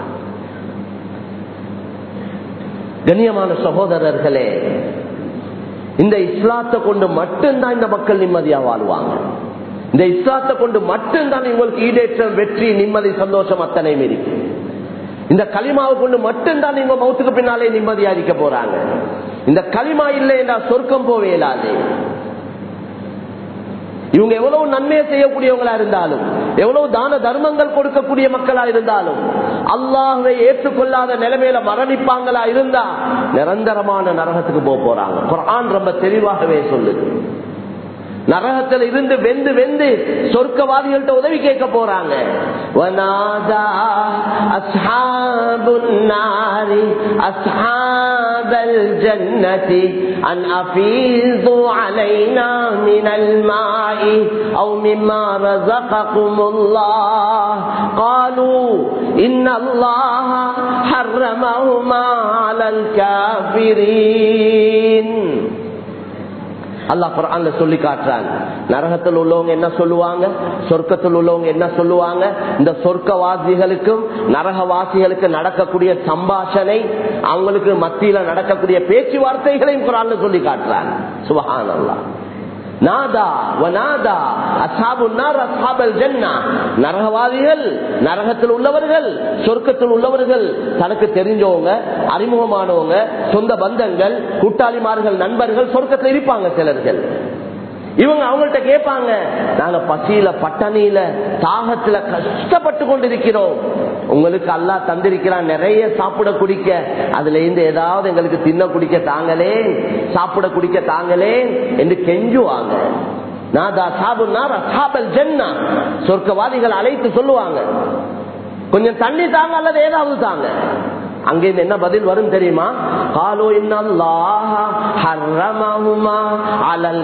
கண்ணியமான சகோதரர்களே இந்த இஸ்லாத்தை கொண்டு மட்டும்தான் இந்த மக்கள் நிம்மதியா வாழ்வாங்க இந்த இஸ்லாத்தை கொண்டு மட்டும்தான் உங்களுக்கு ஈடேற்றம் வெற்றி நிம்மதி சந்தோஷம் அத்தனையும் இருக்கு இந்த களிமாவை கொண்டு மட்டும்தான் நீங்க மௌத்துக்கு பின்னாலே நிம்மதியா இருக்க போறாங்க இந்த களிமா இல்லை என்றால் சொர்க்கம் போவே இயலாது இவங்க எவ்வளவு நன்மையை செய்யக்கூடியவங்களா இருந்தாலும் எவ்வளவு தான தர்மங்கள் கொடுக்கக்கூடிய மக்களா இருந்தாலும் அல்லாஹை ஏற்றுக்கொள்ளாத நிலைமையில மரணிப்பாங்களா இருந்தா நிரந்தரமான நரகத்துக்கு போக போறாங்க குரான் ரொம்ப தெளிவாகவே சொல்லுது நரகத்தில் இருந்து வெந்து வெந்து சொர்க்கவாதிகள்ட்ட உதவி கேட்க போறாங்க وَنَادَى أَصْحَابُ النَّارِ أَصْحَابَ الْجَنَّةِ أَنْ أَفِيضُوا عَلَيْنَا مِنَ الْمَاءِ أَوْ مِمَّا رَزَقَكُمُ اللَّهُ قَالُوا إِنَّ اللَّهَ حَرَّمَهُمَا عَلَى الْكَافِرِينَ அல்லாஹ் குரான்ல சொல்லி காட்டுறாங்க நரகத்தில் உள்ளவங்க என்ன சொல்லுவாங்க சொர்க்கத்தில் உள்ளவங்க என்ன சொல்லுவாங்க இந்த சொர்க்கவாசிகளுக்கும் நரகவாசிகளுக்கு நடக்கக்கூடிய சம்பாஷணை அவங்களுக்கு மத்தியில நடக்கக்கூடிய பேச்சுவார்த்தைகளையும் குரான்ல சொல்லி காட்டுறாங்க சுபஹான் அல்லாஹ் நாதா வநாதா அசாபுன்னார் அசாபல் ஜன்னா நரகவாதிகள் நரகத்தில் உள்ளவர்கள் சொர்க்கத்தில் உள்ளவர்கள் தனக்கு தெரிஞ்சவங்க அறிமுகமானவங்க சொந்த பந்தங்கள் கூட்டாளிமார்கள் நண்பர்கள் சொர்க்கத்தில் இருப்பாங்க சிலர்கள் இவங்க அவங்கள்ட்ட கேட்பாங்க நாங்க பசியில பட்டணியில தாகத்துல கஷ்டப்பட்டு கொண்டிருக்கிறோம் உங்களுக்கு அல்லா தந்திருக்கிறான் நிறைய சாப்பிட குடிக்க அதுல இருந்து ஏதாவது எங்களுக்கு தின்ன குடிக்க தாங்களே சாப்பிட குடிக்க தாங்களே என்று கெஞ்சுவாங்க நாதா சாபுனார் சாபல் ஜென்னா சொர்க்கவாதிகள் அழைத்து சொல்லுவாங்க கொஞ்சம் தண்ணி தாங்க அல்லது ஏதாவது தாங்க அங்கிருந்து என்ன பதில் வரும் தெரியுமா காலோ இன்னல்லாஹ ஹர்ரமஹுமா அலல்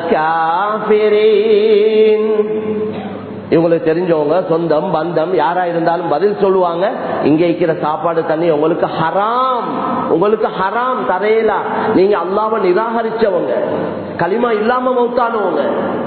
காஃபிரீன் இவங்களுக்கு தெரிஞ்சவங்க சொந்தம் பந்தம் யாரா இருந்தாலும் பதில் சொல்லுவாங்க இங்க இருக்கிற சாப்பாடு தண்ணி உங்களுக்கு ஹராம் உங்களுக்கு ஹராம் தரையலா நீங்க அல்லாம நிராகரிச்சவங்க களிமா இல்லாம மௌத்தானவங்க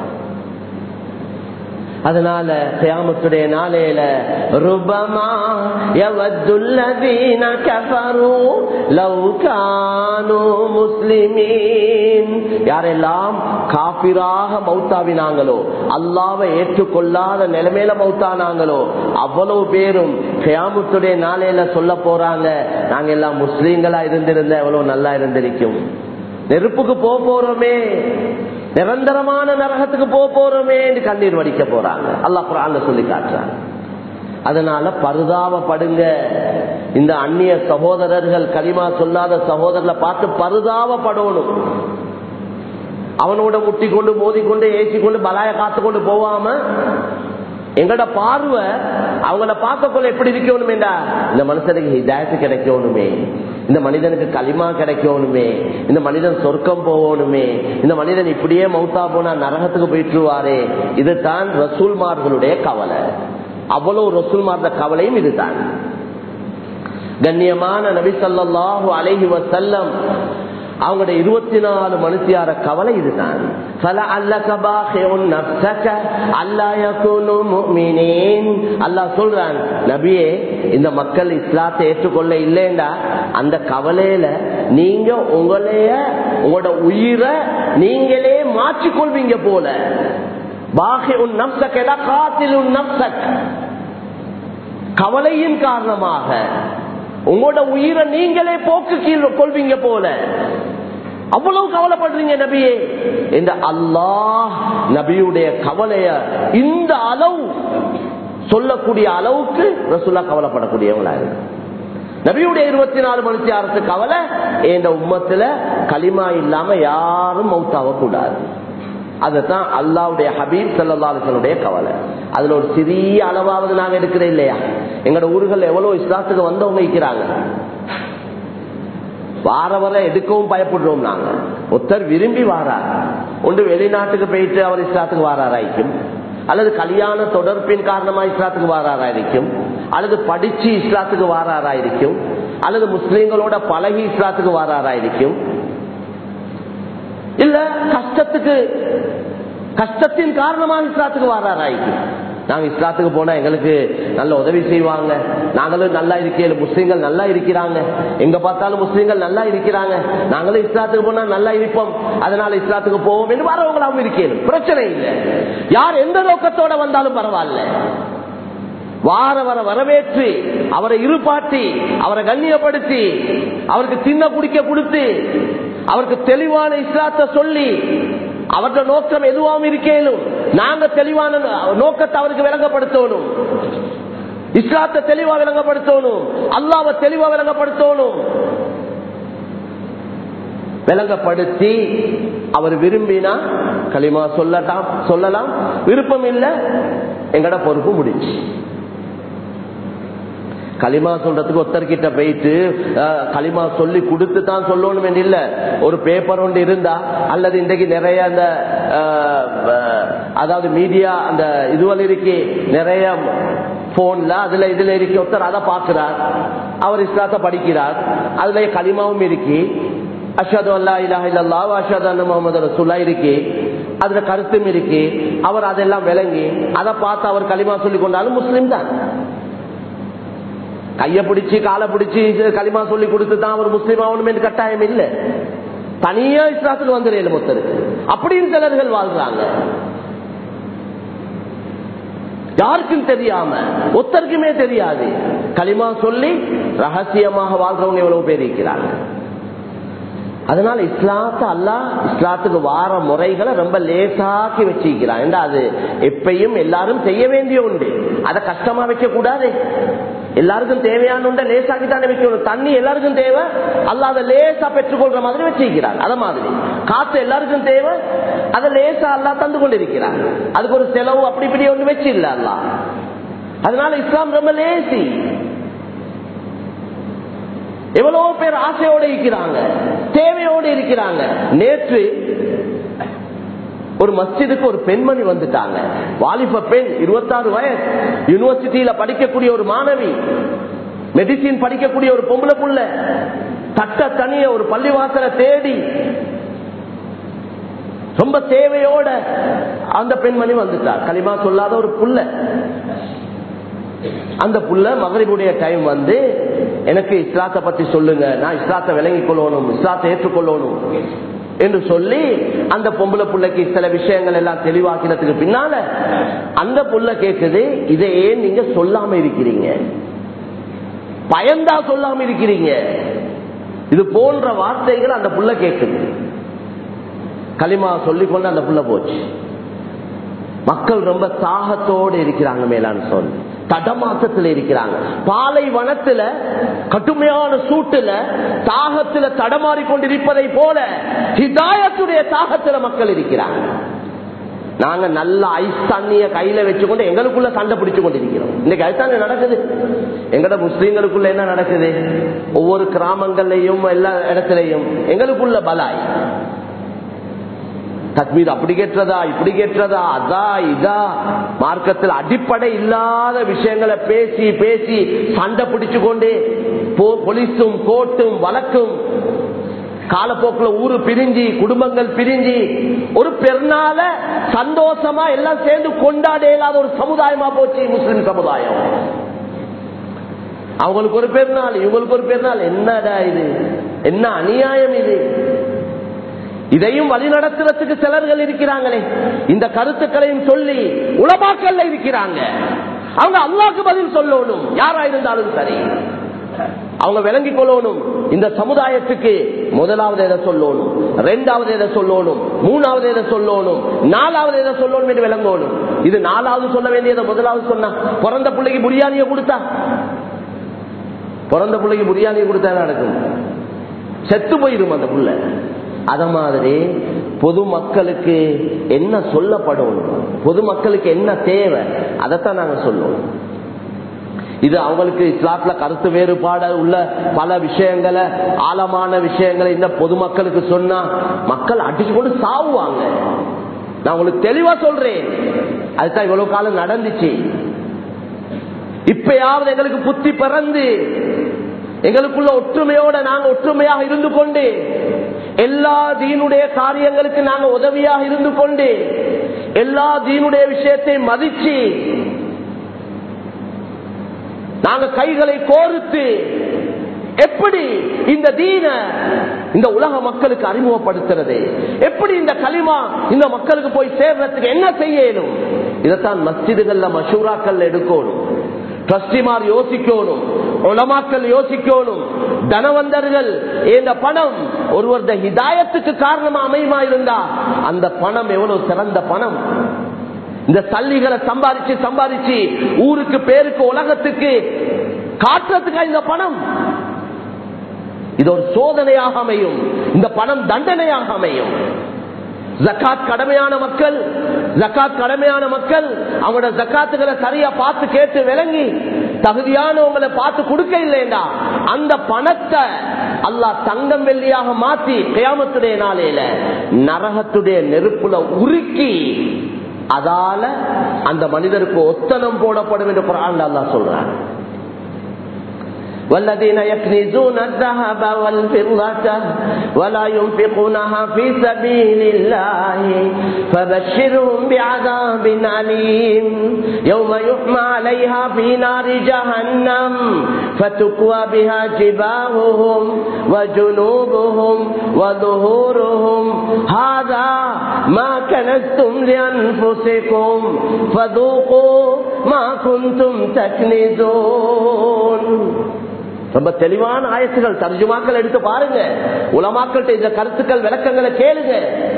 அதனால கியாமத்துடைய நாளையில ருபமா யவத்துல்லதீன கஃபரு லவ் கானு முஸ்லிமீன் யாரெல்லாம் காபிராக மௌத்தாவினாங்களோ அல்லாவை ஏற்றுக்கொள்ளாத நிலைமையில மௌத்தானாங்களோ அவ்வளவு பேரும் கியாமத்துடைய நாளையில சொல்ல போறாங்க நாங்க எல்லாம் முஸ்லீம்களா இருந்திருந்த எவ்வளவு நல்லா இருந்திருக்கும் நெருப்புக்கு போக போறோமே நிரந்தரமான நரகத்துக்கு போக போறோமே என்று கண்ணீர் வடிக்க போறாங்க அல்லாஹ் குரான்ல சொல்லி காட்டுறாங்க அதனால பரிதாபப்படுங்க இந்த அந்நிய சகோதரர்கள் களிமா சொல்லாத சகோதரர்களை பார்த்து பரிதாபப்படணும் அவனோட முட்டி கொண்டு மோதி கொண்டு ஏசி கொண்டு பலாய காத்து கொண்டு போவாம எங்கட பார்வை அவங்கள பார்க்கக்குள்ள எப்படி இருக்கணுமேடா இந்த மனுஷனுக்கு ஹிதாயத்து கிடைக்கணுமே இந்த மனிதனுக்கு களிமா கிடைக்கணுமே இந்த மனிதன் சொர்க்கம் போகணுமே இந்த மனிதன் இப்படியே மௌத்தா போனா நரகத்துக்கு போயிட்டுருவாரே இதுதான் ரசூல்மார்களுடைய கவலை அவ்வளவு ரசூல்மார்ந்த கவலையும் இதுதான் கண்ணியமான நபி ஸல்லல்லாஹு அலைஹி வஸல்லம் அவங்களுடைய இருபத்தி நாலு மனுஷியார கவலை இதுதான் அல்லாஹ் சொல்றான் நபியே இந்த மக்கள் இஸ்லாத்தை ஏற்றுக்கொள்ள இல்லைண்டா அந்த கவலையில நீங்க உங்களைய உங்களோட உயிரை நீங்களே மாற்றிக்கொள்வீங்க போல பாகி உன் நப்சக் காத்தில் உன் நப்சக் கவலையின் காரணமாக உங்களோட உயிரை நீங்களே போக்கு கீழ் கொள்வீங்க போல அவ்வளவு கவலைப்படுறீங்க நபியே இந்த அல்லாஹ் நபியுடைய கவலைய இந்த அளவு சொல்லக்கூடிய அளவுக்கு ரசுல்லா கவலைப்படக்கூடியவங்களா இருக்கு நபியுடைய இருபத்தி நாலு மணித்தி அரசு கவலை இந்த உம்மத்துல களிமா இல்லாம யாரும் மௌத்தாவ கூடாது அதுதான் அல்லாவுடைய ஹபீப் சல்லாசனுடைய கவலை அதுல ஒரு சிறிய அளவாவது நாங்க எடுக்கிறோம் இல்லையா எங்களோட ஊர்கள் எவ்வளவு இஸ்லாத்துக்கு வந்தவங்க இருக்கிறாங்க வார வர எடுக்கவும் பயப்படுறோம் நாங்க ஒருத்தர் விரும்பி வாரார் ஒன்று வெளிநாட்டுக்கு போயிட்டு அவர் இஸ்லாத்துக்கு வாராராய்க்கும் அல்லது கல்யாண தொடர்பின் காரணமா இஸ்லாத்துக்கு வாராராயிருக்கும் அல்லது படிச்சு இஸ்லாத்துக்கு வாராராயிருக்கும் அல்லது முஸ்லீம்களோட பழகி இஸ்லாத்துக்கு வாராராயிருக்கும் இல்ல கஷ்டத்துக்கு கஷ்டத்தின் காரணமாக இஸ்லாத்துக்கு வாராராயிருக்கும் நாங்க இஸ்லாத்துக்கு போனா எங்களுக்கு நல்ல உதவி செய்வாங்க நாங்களும் நல்லா இருக்கேன் முஸ்லீம்கள் நல்லா இருக்கிறாங்க எங்க பார்த்தாலும் முஸ்லீம்கள் நல்லா இருக்கிறாங்க நாங்களும் இஸ்லாத்துக்கு போனா நல்லா இருப்போம் அதனால இஸ்லாத்துக்கு போவோம் என்று வரவங்களாவும் இருக்கேன் பிரச்சனை இல்லை யார் எந்த நோக்கத்தோட வந்தாலும் பரவாயில்ல வார வர வரவேற்று அவரை இருப்பாட்டி அவரை கண்ணியப்படுத்தி அவருக்கு தின்ன குடிக்க கொடுத்து அவருக்கு தெளிவான இஸ்லாத்தை சொல்லி அவருடைய நோக்கம் எதுவாகவும் இருக்கேனும் நாங்க தெளிவான நோக்கத்தை அவருக்கு விளங்கப்படுத்தணும் இஸ்லாத்தை தெளிவா விளங்கப்படுத்தணும் அல்லாவை தெளிவா விளங்கப்படுத்தணும் விளங்கப்படுத்தி அவர் விரும்பினா களிமா சொல்லட்டாம் சொல்லலாம் விருப்பம் இல்லை எங்கட பொறுப்பு முடிச்சு களிமா சொல்றதுக்கு ஒருத்தர்கிட்ட போயிட்டு களிமா சொல்லி கொடுத்து தான் சொல்லணும் இல்ல ஒரு பேப்பர் ஒன்று இருந்தா அல்லது இன்றைக்கு நிறைய அந்த அதாவது மீடியா அந்த இதுவல் இருக்கு நிறைய போன்ல அதுல இதுல இருக்கு ஒருத்தர் அதை பார்க்கிறார் அவர் இஸ்லாத்தை படிக்கிறார் அதுல களிமாவும் இருக்கு அஷது அல்லா இலா இல்லா அஷது அண்ணா முகமது ரசூல்லா இருக்கு அதுல கருத்தும் இருக்கு அவர் அதெல்லாம் விளங்கி அதை பார்த்து அவர் களிமா சொல்லி கொண்டாலும் முஸ்லீம் தான் கைய பிடிச்சு காலை பிடிச்சு களிமா சொல்லி கொடுத்து தான் அவர் முஸ்லீம் ஆகணும் என்று கட்டாயம் இல்லை தனியா இஸ்லாத்துக்கு வந்துடுறேன் மொத்தருக்கு அப்படின்னு சிலர்கள் வாழ்றாங்க யாருக்கும் தெரியாம ஒத்தருக்குமே தெரியாது களிமா சொல்லி ரகசியமாக வாழ்றவங்க எவ்வளவு பேர் இருக்கிறாங்க அதனால இஸ்லாத்த அல்லா இஸ்லாத்துக்கு வார முறைகளை ரொம்ப லேசாக்கி வச்சிருக்கிறான் ஏண்டா அது எப்பயும் எல்லாரும் செய்ய வேண்டிய உண்டு அதை கஷ்டமா வைக்க கூடாது எல்லாருக்கும் தேவையான உண்ட லேசாக்கி தானே வைக்கணும் தண்ணி எல்லாருக்கும் தேவை அல்ல அதை லேசா பெற்றுக்கொள்ற மாதிரி வச்சிருக்கிறார் அத மாதிரி காத்து எல்லாருக்கும் தேவை அதை லேசா அல்லா தந்து கொண்டிருக்கிறார் அதுக்கு ஒரு செலவு அப்படி இப்படி ஒன்று வச்சு இல்ல அல்லா அதனால இஸ்லாம் ரொம்ப லேசி எவ்வளவு பேர் ஆசையோட இருக்கிறாங்க தேவையோடு இருக்கிறாங்க நேற்று ஒரு மஸ்ஜிதுக்கு ஒரு பெண்மணி வந்துட்டாங்க வாலிப பெண் இருபத்தாறு வயசு யூனிவர்சிட்டியில படிக்கக்கூடிய ஒரு மாணவி மெடிசின் படிக்கக்கூடிய ஒரு பொம்பளை புள்ள தட்ட தனிய ஒரு பள்ளிவாசலை தேடி ரொம்ப தேவையோட அந்த பெண்மணி வந்துட்டார் களிமா சொல்லாத ஒரு புள்ள அந்த புள்ள மகரிபுடைய டைம் வந்து எனக்கு இஸ்லாத்தை பத்தி சொல்லுங்க நான் இஸ்லாத்தை விளங்கிக் கொள்ளணும் இஸ்லாத்தை ஏற்றுக்கொள்ளணும் என்று சொல்லி அந்த பொம்பளை புள்ளைக்கு சில விஷயங்கள் எல்லாம் தெளிவாக்கினதுக்கு பின்னால அந்த புள்ள கேக்குது இதை ஏன் நீங்க சொல்லாம இருக்கிறீங்க பயந்தா சொல்லாம இருக்கிறீங்க இது போன்ற வார்த்தைகள் அந்த புள்ள கேக்குது களிமா சொல்லிக்கொண்டு அந்த புள்ள போச்சு மக்கள் ரொம்ப தாகத்தோடு இருக்கிறாங்க மேலான்னு சொல்லி தடமாற்றத்தில் இருக்கிறாங்க பாலைவனத்துல கடுமையான சூட்டுல தாகத்துல தடமாறி கொண்டிருப்பதை போல ஹிதாயத்துடைய தாகத்துல மக்கள் இருக்கிறாங்க நாங்க நல்ல ஐஸ் தண்ணிய கையில வச்சுக்கொண்டு எங்களுக்குள்ள சண்டை பிடிச்சு கொண்டிருக்கிறோம் இன்னைக்கு அதுதானே நடக்குது எங்கட முஸ்லீம்களுக்குள்ள என்ன நடக்குது ஒவ்வொரு கிராமங்கள்லயும் எல்லா இடத்துலயும் எங்களுக்குள்ள பலாய் தக்மீர் அப்படி கேட்டதா இப்படி கேட்டதா அதா இதா மார்க்கத்தில் அடிப்படை இல்லாத விஷயங்களை பேசி பேசி சண்டை பிடிச்சு கொண்டு போலீஸும் கோர்ட்டும் வழக்கும் காலப்போக்கில் ஊரு பிரிஞ்சு குடும்பங்கள் பிரிஞ்சு ஒரு பெருநாள சந்தோஷமா எல்லாம் சேர்ந்து கொண்டாட இயலாத ஒரு சமுதாயமா போச்சு முஸ்லிம் சமுதாயம் அவங்களுக்கு ஒரு பெருநாள் இவங்களுக்கு ஒரு பெருநாள் என்னடா இது என்ன அநியாயம் இது இதையும் வழி நடத்துறதுக்கு சிலர்கள் இருக்கிறாங்களே இந்த கருத்துக்களையும் சொல்லி உலமாக்கல்ல இருக்கிறாங்க அவங்க அல்லாக்கு பதில் சொல்லணும் யாரா இருந்தாலும் சரி அவங்க விளங்கிக் கொள்ளணும் இந்த சமுதாயத்துக்கு முதலாவது எதை சொல்லணும் ரெண்டாவது எதை சொல்லணும் மூணாவது எதை சொல்லணும் நாலாவது எதை சொல்லணும் என்று விளங்கணும் இது நாலாவது சொல்ல வேண்டியதை முதலாவது சொன்னா பிறந்த பிள்ளைக்கு பிரியாணியை கொடுத்தா பிறந்த பிள்ளைக்கு பிரியாணியை கொடுத்தா நடக்கும் செத்து போயிடும் அந்த புள்ள அத மாதிரி பொதுமக்களுக்கு என்ன சொல்லப்படும் பொதுமக்களுக்கு என்ன தேவை அதைத்தான் நாங்க சொல்லுவோம் இது அவங்களுக்கு இஸ்லாத்துல கருத்து வேறுபாடு உள்ள பல விஷயங்களை ஆழமான விஷயங்களை இந்த பொதுமக்களுக்கு சொன்னா மக்கள் அடிச்சு கொண்டு சாவுவாங்க நான் உங்களுக்கு தெளிவா சொல்றேன் அதுதான் இவ்வளவு காலம் நடந்துச்சு இப்பயாவது எங்களுக்கு புத்தி பிறந்து எங்களுக்குள்ள ஒற்றுமையோட நாங்க ஒற்றுமையாக இருந்து கொண்டு எல்லா தீனுடைய காரியங்களுக்கு நாங்க உதவியாக இருந்து கொண்டு எல்லா தீனுடைய விஷயத்தை மதிச்சு நாங்க கைகளை கோர்த்து எப்படி இந்த தீன இந்த உலக மக்களுக்கு அறிமுகப்படுத்துறது எப்படி இந்த களிமா இந்த மக்களுக்கு போய் சேர்றதுக்கு என்ன செய்யணும் இதைத்தான் மஸ்ஜிதுகள்ல மஷூராக்கள் எடுக்கணும் ட்ரஸ்டிமார் யோசிக்கணும் உலமாக்கள் யோசிக்கணும் தனவந்தர்கள் இந்த பணம் ஒருவருடைய ஹிதாயத்துக்கு காரணமா அமையுமா இருந்தா அந்த பணம் எவ்வளவு சிறந்த பணம் இந்த சல்லிகளை சம்பாதிச்சு சம்பாதிச்சு ஊருக்கு பேருக்கு உலகத்துக்கு காட்டுறதுக்கா இந்த பணம் இது ஒரு சோதனையாக அமையும் இந்த பணம் தண்டனையாக அமையும் ஜக்காத் கடமையான மக்கள் ஜக்காத் கடமையான மக்கள் அவங்களோட ஜக்காத்துகளை சரியா பார்த்து கேட்டு விளங்கி தகுதியானவங்களை பார்த்து கொடுக்க இல்லைண்டா அந்த பணத்தை அல்லாஹ் தங்கம் வெள்ளியாக மாத்தி கியாமத்துடைய நாளையில நரகத்துடைய நெருப்புல உருக்கி அதால அந்த மனிதருக்கு ஒத்தனம் போடப்படும் என்று குரான் அல்லாஹ் சொல்றான் والذين يكنزون الذهب والفضة ولا ينفقونها في سبيل الله فبشرهم بعذاب أليم يوم يحمى عليها في نار جهنم فتكوى بها جباههم وجنوبهم وظهورهم هذا ما كنزتم لأنفسكم فذوقوا ما كنتم تكنزون ரொம்ப தெளிவான ஆயத்துகள் தர்ஜுமாக்கள் எடுத்து பாருங்க உலமாக்கள்கிட்ட இந்த கருத்துக்கள் விளக்கங்களை கேளுங்க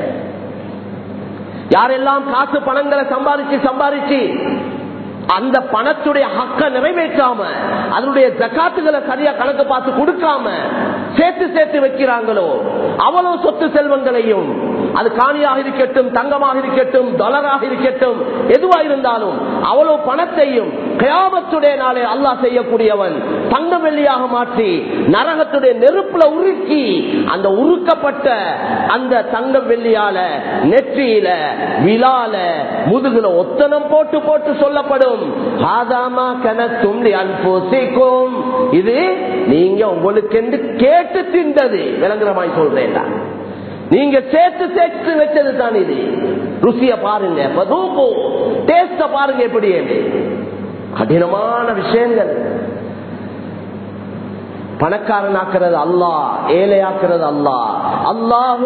யாரெல்லாம் காசு பணங்களை சம்பாதிச்சு சம்பாதிச்சு அந்த பணத்துடைய ஹக்க நிறைவேற்றாம அதனுடைய ஜக்காத்துகளை சரியா கணக்கு பார்த்து கொடுக்காம சேர்த்து சேர்த்து வைக்கிறாங்களோ அவ்வளவு சொத்து செல்வங்களையும் அது காணியாக இருக்கட்டும் தங்கமாக இருக்கட்டும் டாலராக இருக்கட்டும் எதுவா இருந்தாலும் அவ்வளவு பணத்தையும் கயாமத்துடைய நாளே அல்லாஹ் செய்யக்கூடியவன் தங்க வெள்ளியாக மாற்றி நரகத்துடைய நெருப்புல உருக்கி அந்த உருக்கப்பட்ட அந்த தங்க வெள்ளியால நெற்றியில விழால முதுகுல ஒத்தனம் போட்டு போட்டு சொல்லப்படும் ஆதாமா கனத்தும் அன்போசிக்கும் இது நீங்க உங்களுக்கு என்று கேட்டு திண்டது விளங்குறமாய் சொல்றேன் நீங்க சேர்த்து சேர்த்து வச்சது தான் இது ருசிய பாருங்க டேஸ்ட பாருங்க எப்படி கடினமான விஷயங்கள் பணக்காரனாக்குறது அல்லா ஏழையாக்குறது அல்லா அல்லாஹு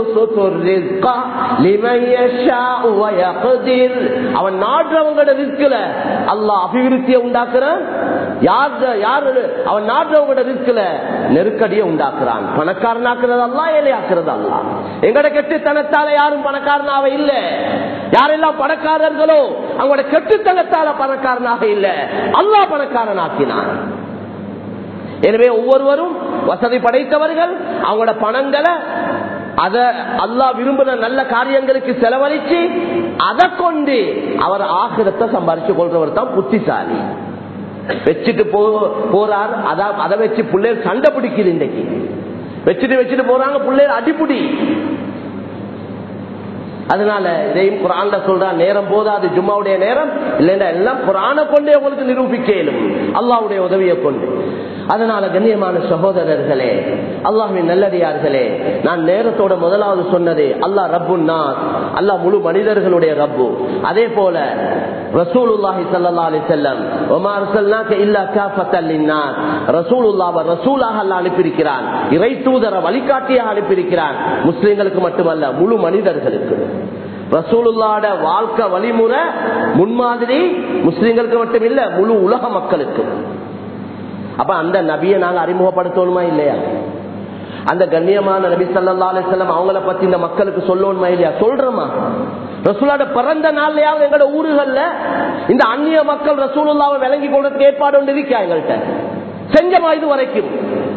அவன் நாடுறவங்களோட ரிஸ்கில அல்லாஹ் அபிவிருத்தியை உண்டாக்குறான் யாரு அவன் நாடுறவங்களோட ரிஸ்கில நெருக்கடியை உண்டாக்குறான் பணக்காரனாக்குறது அல்லா ஏழையாக்குறது அல்லா எங்கட கெட்டுத்தனத்தால யாரும் பணக்காரனாக இல்ல யாரெல்லாம் பணக்காரர்களோ அவங்களோட கெட்டுத்தனத்தால பணக்காரனாக இல்ல அல்லா பணக்காரனாக்கினான் எனவே ஒவ்வொருவரும் வசதி படைத்தவர்கள் அவங்களோட பணங்களை அத அல்லாஹ் விரும்பின நல்ல காரியங்களுக்கு செலவழிச்சு அதை கொண்டு அவர் ஆகிரத்தை சம்பாதிச்சு கொள்றவர் தான் புத்திசாலி வச்சுட்டு போ போறார் அதான் அதை வச்சு பிள்ளைகள் சண்டை பிடிக்குது இன்னைக்கு வச்சுட்டு வச்சுட்டு போறாங்க பிள்ளைகள் அடிப்புடி அதனால இதையும் குரான்ல சொல்றான் நேரம் போதாது ஜும்மாவுடைய நேரம் இல்லைன்னா எல்லாம் குரானை கொண்டே உங்களுக்கு நிரூபிக்க இயலும் அல்லாவுடைய உதவியை கொண்டு அதனால கண்ணியமான சகோதரர்களே அல்லாஹின் நல்லடியார்களே நான் நேரத்தோட முதலாவது சொன்னது அல்லாஹ் ரப்புன்னா அல்லாஹ் முழு மனிதர்களுடைய ரப்பு அதே போல ரசூலுல்லாஹி ஸல்லல்லாஹு அலைஹி வஸல்லம் வமா அர்சல்னாக இல்லா காஃபத்தல் லின்னாஸ் ரசூலுல்லாஹ்வை ரசூலாக அல்லாஹ் அனுப்பியிருக்கிறான் இறை தூதரை வழிகாட்டியாக அனுப்பியிருக்கிறான் முஸ்லிம்களுக்கு மட்டுமல்ல முழு மனிதர்களுக்கு ரசூலுல்லாட வாழ்க்கை வழிமுறை முன்மாதிரி முஸ்லிம்களுக்கு மட்டும் இல்ல முழு உலக மக்களுக்கு அப்ப அந்த நபியை நாங்க அறிமுகப்படுத்தணுமா இல்லையா அந்த கண்ணியமான நபி சல்லா அலிஸ்லாம் அவங்கள பத்தி இந்த மக்களுக்கு சொல்லணுமா இல்லையா சொல்றோமா ரசூலோட பிறந்த நாள்லயாவது எங்களோட ஊர்கள்ல இந்த அந்நிய மக்கள் ரசூலுல்லாவை விளங்கி கொள்றதுக்கு ஏற்பாடு ஒன்று இருக்கா எங்கள்கிட்ட செஞ்சமா இது வரைக்கும்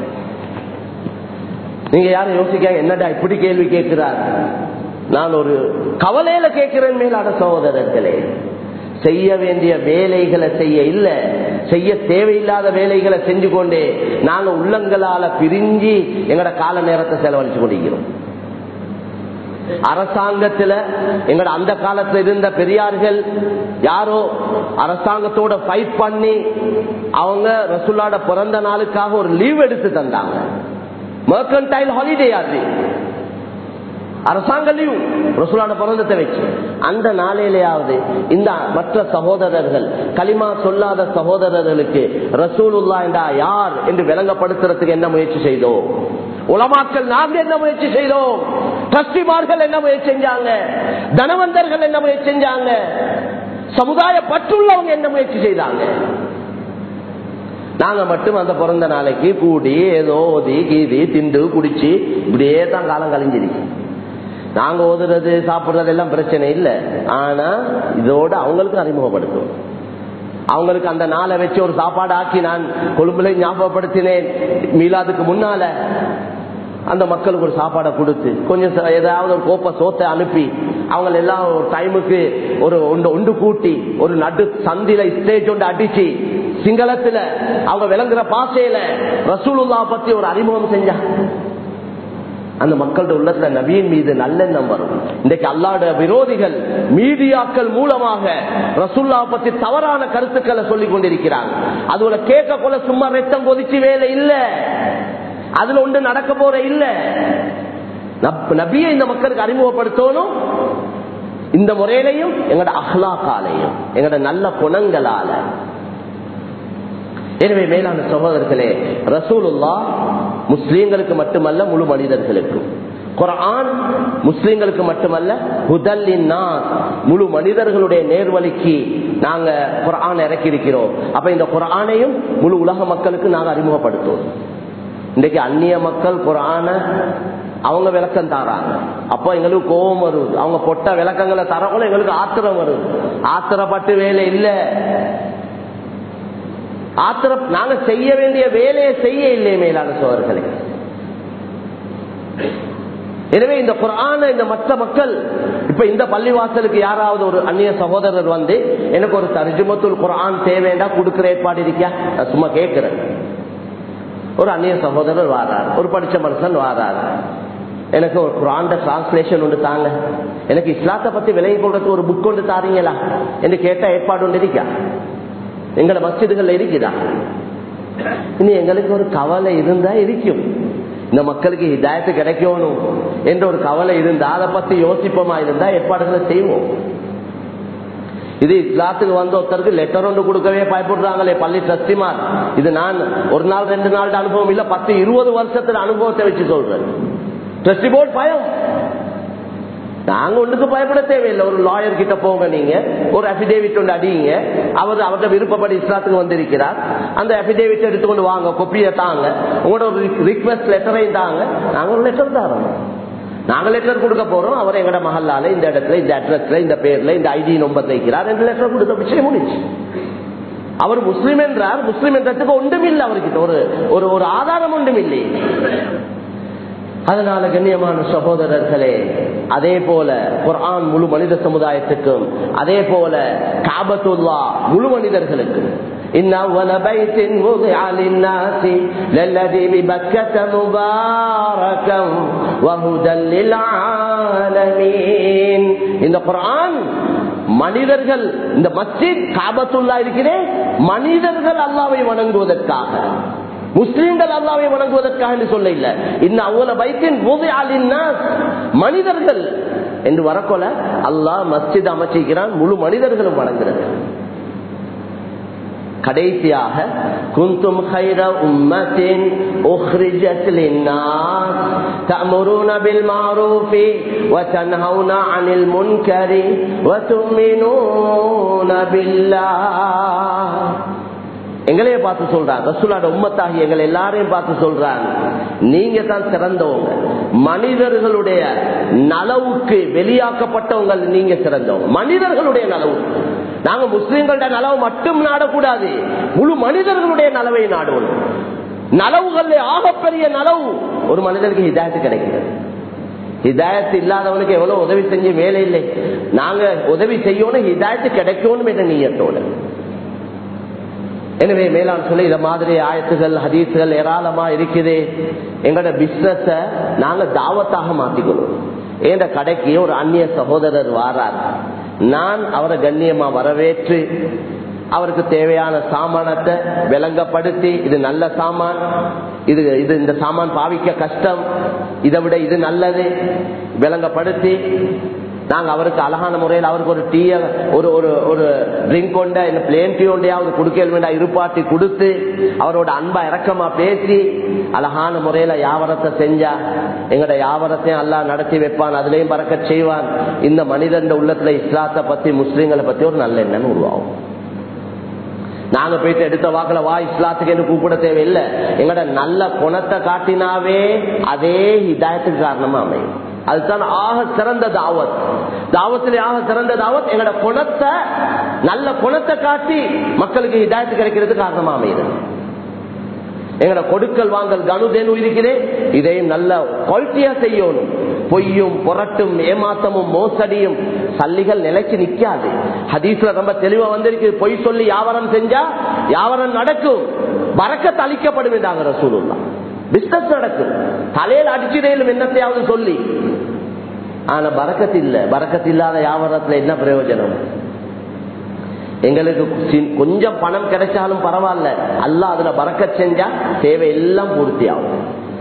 நீங்க யாரும் யோசிக்க என்னடா இப்படி கேள்வி கேட்கிறார் நான் ஒரு கவலையில கேட்கிறேன் மேலான சகோதரர்களே செய்ய வேண்டிய வேலைகளை செய்ய இல்ல செய்ய தேவையில்லாத வேலைகளை செஞ்சு கொண்டே நாங்க உள்ளங்களால பிரிஞ்சு எங்கட கால நேரத்தை செலவழிச்சு கொண்டிருக்கிறோம் அரசாங்கத்துல எங்கட அந்த காலத்துல இருந்த பெரியார்கள் யாரோ அரசாங்கத்தோட ஃபைட் பண்ணி அவங்க ரசுல்லாட பிறந்த நாளுக்காக ஒரு லீவ் எடுத்து தந்தாங்க மர்கன்டைல் ஹாலிடே அது அரசாங்க லீவ் ரசூலான பிறந்தத்தை வச்சு அந்த நாளையிலேயாவது இந்த மற்ற சகோதரர்கள் களிமா சொல்லாத சகோதரர்களுக்கு ரசூலுல்லா என்றா யார் என்று விளங்கப்படுத்துறதுக்கு என்ன முயற்சி செய்தோம் உலமாக்கள் நாங்க என்ன முயற்சி செய்தோம் டிரஸ்டிமார்கள் என்ன முயற்சி செஞ்சாங்க தனவந்தர்கள் என்ன முயற்சி செஞ்சாங்க சமுதாய பற்றுள்ளவங்க என்ன முயற்சி செய்தாங்க நாங்க மட்டும் அந்த பிறந்த நாளைக்கு கூடி ஏதோ ஓதி கீதி திண்டு குடிச்சு இப்படியே தான் காலம் கழிஞ்சிருக்கு நாங்க ஓதுறது சாப்பிடுறது எல்லாம் பிரச்சனை இல்லை ஆனா இதோட அவங்களுக்கு அறிமுகப்படுத்தும் அவங்களுக்கு அந்த நாளை வச்சு ஒரு சாப்பாடு ஆக்கி நான் கொழும்புல ஞாபகப்படுத்தினேன் மீலாதுக்கு முன்னால அந்த மக்களுக்கு ஒரு சாப்பாடை கொடுத்து கொஞ்சம் ச- ஏதாவது ஒரு கோப்ப சோத்தை அனுப்பி அவங்க எல்லாம் ஒரு டைமுக்கு ஒரு ஒன்று ஒன்று கூட்டி ஒரு நடு சந்தில ஸ்டேஜ் ஒன்று அடிச்சு சிங்களத்துல அவங்க விளங்குற பாசையில ரசூலுல்லா பத்தி ஒரு அறிமுகம் செஞ்சா அந்த மக்களோட உள்ளத்துல நபியின் மீது நல்லெண்ணம் வரும் இன்றைக்கு அல்லாட விரோதிகள் மீடியாக்கள் மூலமாக ரசுல்லா பத்தி தவறான கருத்துக்களை சொல்லிக் கொண்டிருக்கிறாங்க அதுல கேட்க போல சும்மா ரத்தம் கொதிச்சு வேலை இல்ல அதுல ஒன்று நடக்க போற இல்ல நப்- நபியை இந்த மக்களுக்கு அறிமுகப்படுத்தணும் இந்த முறையிலையும் எங்களோட அஹ்லாக்காலையும் எங்களோட நல்ல குணங்களால எனவே மேலான சகோதரர்களே ரசூலுல்லா முஸ்லீம்களுக்கு மட்டுமல்ல முழு மனிதர்களுக்கும் குர்ஆன் முஸ்லீம்களுக்கு மட்டுமல்ல ஹுதல்லின்னா முழு மனிதர்களுடைய நேர்வழிக்கு நாங்க குர்ஆன் இறக்கி இருக்கிறோம் அப்ப இந்த குர்ஆனையும் முழு உலக மக்களுக்கு நாங்க அறிமுகப்படுத்துவோம் இன்றைக்கு அந்நிய மக்கள் குரான அவங்க விளக்கம் தாராங்க அப்போ எங்களுக்கு கோபம் வருது அவங்க பொட்ட விளக்கங்களை தரக்குள்ள எங்களுக்கு ஆத்திரம் வருது ஆத்திரப்பட்டு வேலை இல்லை ஆத்திரம் நாங்க செய்ய வேண்டிய வேலையை செய்ய இல்லை மேலான சோழர்களே எனவே இந்த குரான இந்த மற்ற மக்கள் இப்ப இந்த பள்ளிவாசலுக்கு யாராவது ஒரு அந்நிய சகோதரர் வந்து எனக்கு ஒரு தர்ஜுமத்துல் குரான் தேவைண்டா கொடுக்கிற ஏற்பாடு இருக்கியா நான் சும்மா கேட்கிறேன் ஒரு அந்நிய சகோதரர் வாரார் ஒரு படிச்ச மனுஷன் வாரார் எனக்கு ஒரு குரான் டிரான்ஸ்லேஷன் ஒன்று தாங்க எனக்கு இஸ்லாத்தை பத்தி விலகி கொள்றதுக்கு ஒரு புக் ஒன்று தாரீங்களா என்று கேட்ட ஏற்பாடு ஒன்று இருக்கா எங்களோட மஸ்ஜிதுகள்ல இருக்குதா இனி எங்களுக்கு ஒரு கவலை இருந்தா இருக்கும் இந்த மக்களுக்கு ஹிதாயத்து கிடைக்கணும் என்ற ஒரு கவலை இருந்தா அதை பத்தி யோசிப்போமா இருந்தா ஏற்பாடுகளை செய்வோம் இது இஸ்லாத்துக்கு வந்து ஒருத்தருக்கு லெட்டர் ஒன்று கொடுக்கவே பயப்படுறாங்களே பள்ளி ட்ரஸ்டிமார் இது நான் ஒரு நாள் ரெண்டு நாள் அனுபவம் இல்ல பத்து இருபது வருஷத்துல அனுபவத்தை வச்சு சொல்றேன் ட்ரஸ்டி போர்ட் பயம் நாங்க ஒன்றுக்கு பயப்பட தேவையில்லை ஒரு லாயர் கிட்ட போங்க நீங்க ஒரு அபிடேவிட் ஒன்று அடியுங்க அவர் அவர்கிட்ட விருப்பப்படி இஸ்லாத்துக்கு வந்திருக்கிறார் அந்த அபிடேவிட் எடுத்துக்கொண்டு வாங்க கொப்பியை தாங்க உங்களோட ஒரு ரிக்வெஸ்ட் லெட்டரையும் தாங்க நாங்க ஒரு லெட்டர் தரோம் நாங்க லெட்டர் கொடுக்க போறோம் அவர் எங்கட மகல்லால இந்த இடத்துல இந்த அட்ரஸ்ல இந்த பேர்ல இந்த ஐடி நம்பர் வைக்கிறார் ரெண்டு லெட்டர் கொடுத்த விஷயம் முடிச்சு அவர் முஸ்லிம் என்றார் முஸ்லிம் என்றதுக்கு ஒன்றும் இல்லை அவர்கிட்ட ஒரு ஒரு ஒரு ஆதாரம் ஒன்றும் இல்லை அதனால கண்ணியமான சகோதரர்களே அதே போல குர்ஆன் முழு மனித சமுதாயத்துக்கும் அதே போல காபத்துல்லா முழு மனிதர்களுக்கும் إن أول بيت وضع للناس للذي ببكة مباركا وهدى للعالمين இந்த குர்ஆன் மனிதர்கள் இந்த மஸ்ஜித் காபத்துல்லா இருக்கிறேன் மனிதர்கள் அல்லாவை வணங்குவதற்காக முஸ்லிம்கள் அல்லாவை வணங்குவதற்காக என்று சொல்ல இல்ல இன்னும் அவ்வளவு பைத்தின் மனிதர்கள் என்று வரக்கொல அல்லாஹ் மஸ்ஜித் அமைச்சிருக்கிறான் முழு மனிதர்களும் வணங்குறது கடைசியாக குந்தும் خير أمة أخرجت للناس تأمرون بالمعروف وتنهون عن المنكر وتؤمنون بالله எங்களையே பார்த்து சொல்றாங்க ரசூலாட உம்மத்தாகி எங்களை எல்லாரையும் பார்த்து சொல்றாங்க நீங்க தான் சிறந்தவங்க மனிதர்களுடைய நலவுக்கு வெளியாக்கப்பட்டவங்க நீங்க சிறந்தவங்க மனிதர்களுடைய நலவு நாங்க முஸ்லிம்களுடைய நலவு மட்டும் நாடக்கூடாது முழு மனிதர்களுடைய நலவை நாடுவோம் நலவுகள் ஆகப்பெரிய நலவு ஒரு மனிதனுக்கு ஹிதாயத்து கிடைக்கிறது ஹிதாயத்து இல்லாதவனுக்கு எவ்வளவு உதவி செஞ்சு வேலை இல்லை நாங்க உதவி செய்யணும் ஹிதாயத்து கிடைக்கணும் என்ற நீயத்தோடு எனவே மேலாண் சொல்லி இத மாதிரி ஆயத்துகள் ஹதீசுகள் ஏராளமா இருக்குது எங்களோட பிசினஸ நாங்க தாவத்தாக மாத்திக்கணும் என்ற கடைக்கு ஒரு அந்நிய சகோதரர் வாரார் நான் அவரை கண்ணியமா வரவேற்று அவருக்கு தேவையான சாமானத்தை விளங்கப்படுத்தி இது நல்ல சாமான் இது இது இந்த சாமான் பாவிக்க கஷ்டம் இதை விட இது நல்லது விளங்கப்படுத்தி நாங்க அவருக்கு அழகான முறையில் அவருக்கு ஒரு டீய ஒரு ஒரு ஒரு ட்ரிங்க் கொண்ட இந்த பிளேன் டீ ஒன்றையாவது கொடுக்க வேண்டாம் இருப்பாட்டி கொடுத்து அவரோட அன்பா இறக்கமா பேசி அழகான முறையில யாவரத்தை செஞ்சா எங்கட யாவரத்தையும் எல்லாம் நடத்தி வைப்பான் அதுலயும் பறக்க செய்வான் இந்த மனிதன் உள்ளத்துல இஸ்லாத்தை பத்தி முஸ்லீம்களை பத்தி ஒரு நல்ல எண்ணம் உருவாகும் நாங்க போயிட்டு எடுத்த வாக்குல வா இஸ்லாத்துக்கு என்று கூப்பிட தேவையில்லை எங்கட நல்ல குணத்தை காட்டினாவே அதே ஹிதாயத்துக்கு காரணமா அமையும் அதுதான் ஆக சிறந்த தாவத் தாவத்திலே ஆக சிறந்த தாவத் எங்கட குணத்தை நல்ல குணத்தை காட்டி மக்களுக்கு ஹிதாயத்து கிடைக்கிறது காரணமா அமைகிறது எங்கட கொடுக்கல் வாங்கல் கனுதேனு இருக்கிறேன் இதையும் நல்ல குவாலிட்டியா செய்யணும் பொய்யும் புரட்டும் ஏமாத்தமும் மோசடியும் சல்லிகள் நிலைச்சு நிக்காது ஹதீஸ்ல ரொம்ப தெளிவா வந்திருக்கு பொய் சொல்லி வியாபாரம் செஞ்சா வியாபாரம் நடக்கும் பறக்க தளிக்கப்படும் என்றாங்க ரசூலுல்லா பிசினஸ் நடக்கும் தலையில் அடிச்சிடையிலும் என்னத்தையாவது சொல்லி ஆனா பறக்கத்து இல்ல பறக்கத்து இல்லாத வியாபாரத்துல என்ன பிரயோஜனம் எங்களுக்கு கொஞ்சம் பணம் கிடைச்சாலும் பரவாயில்ல அல்ல அதுல பறக்க செஞ்சா தேவை எல்லாம் பூர்த்தி ஆகும்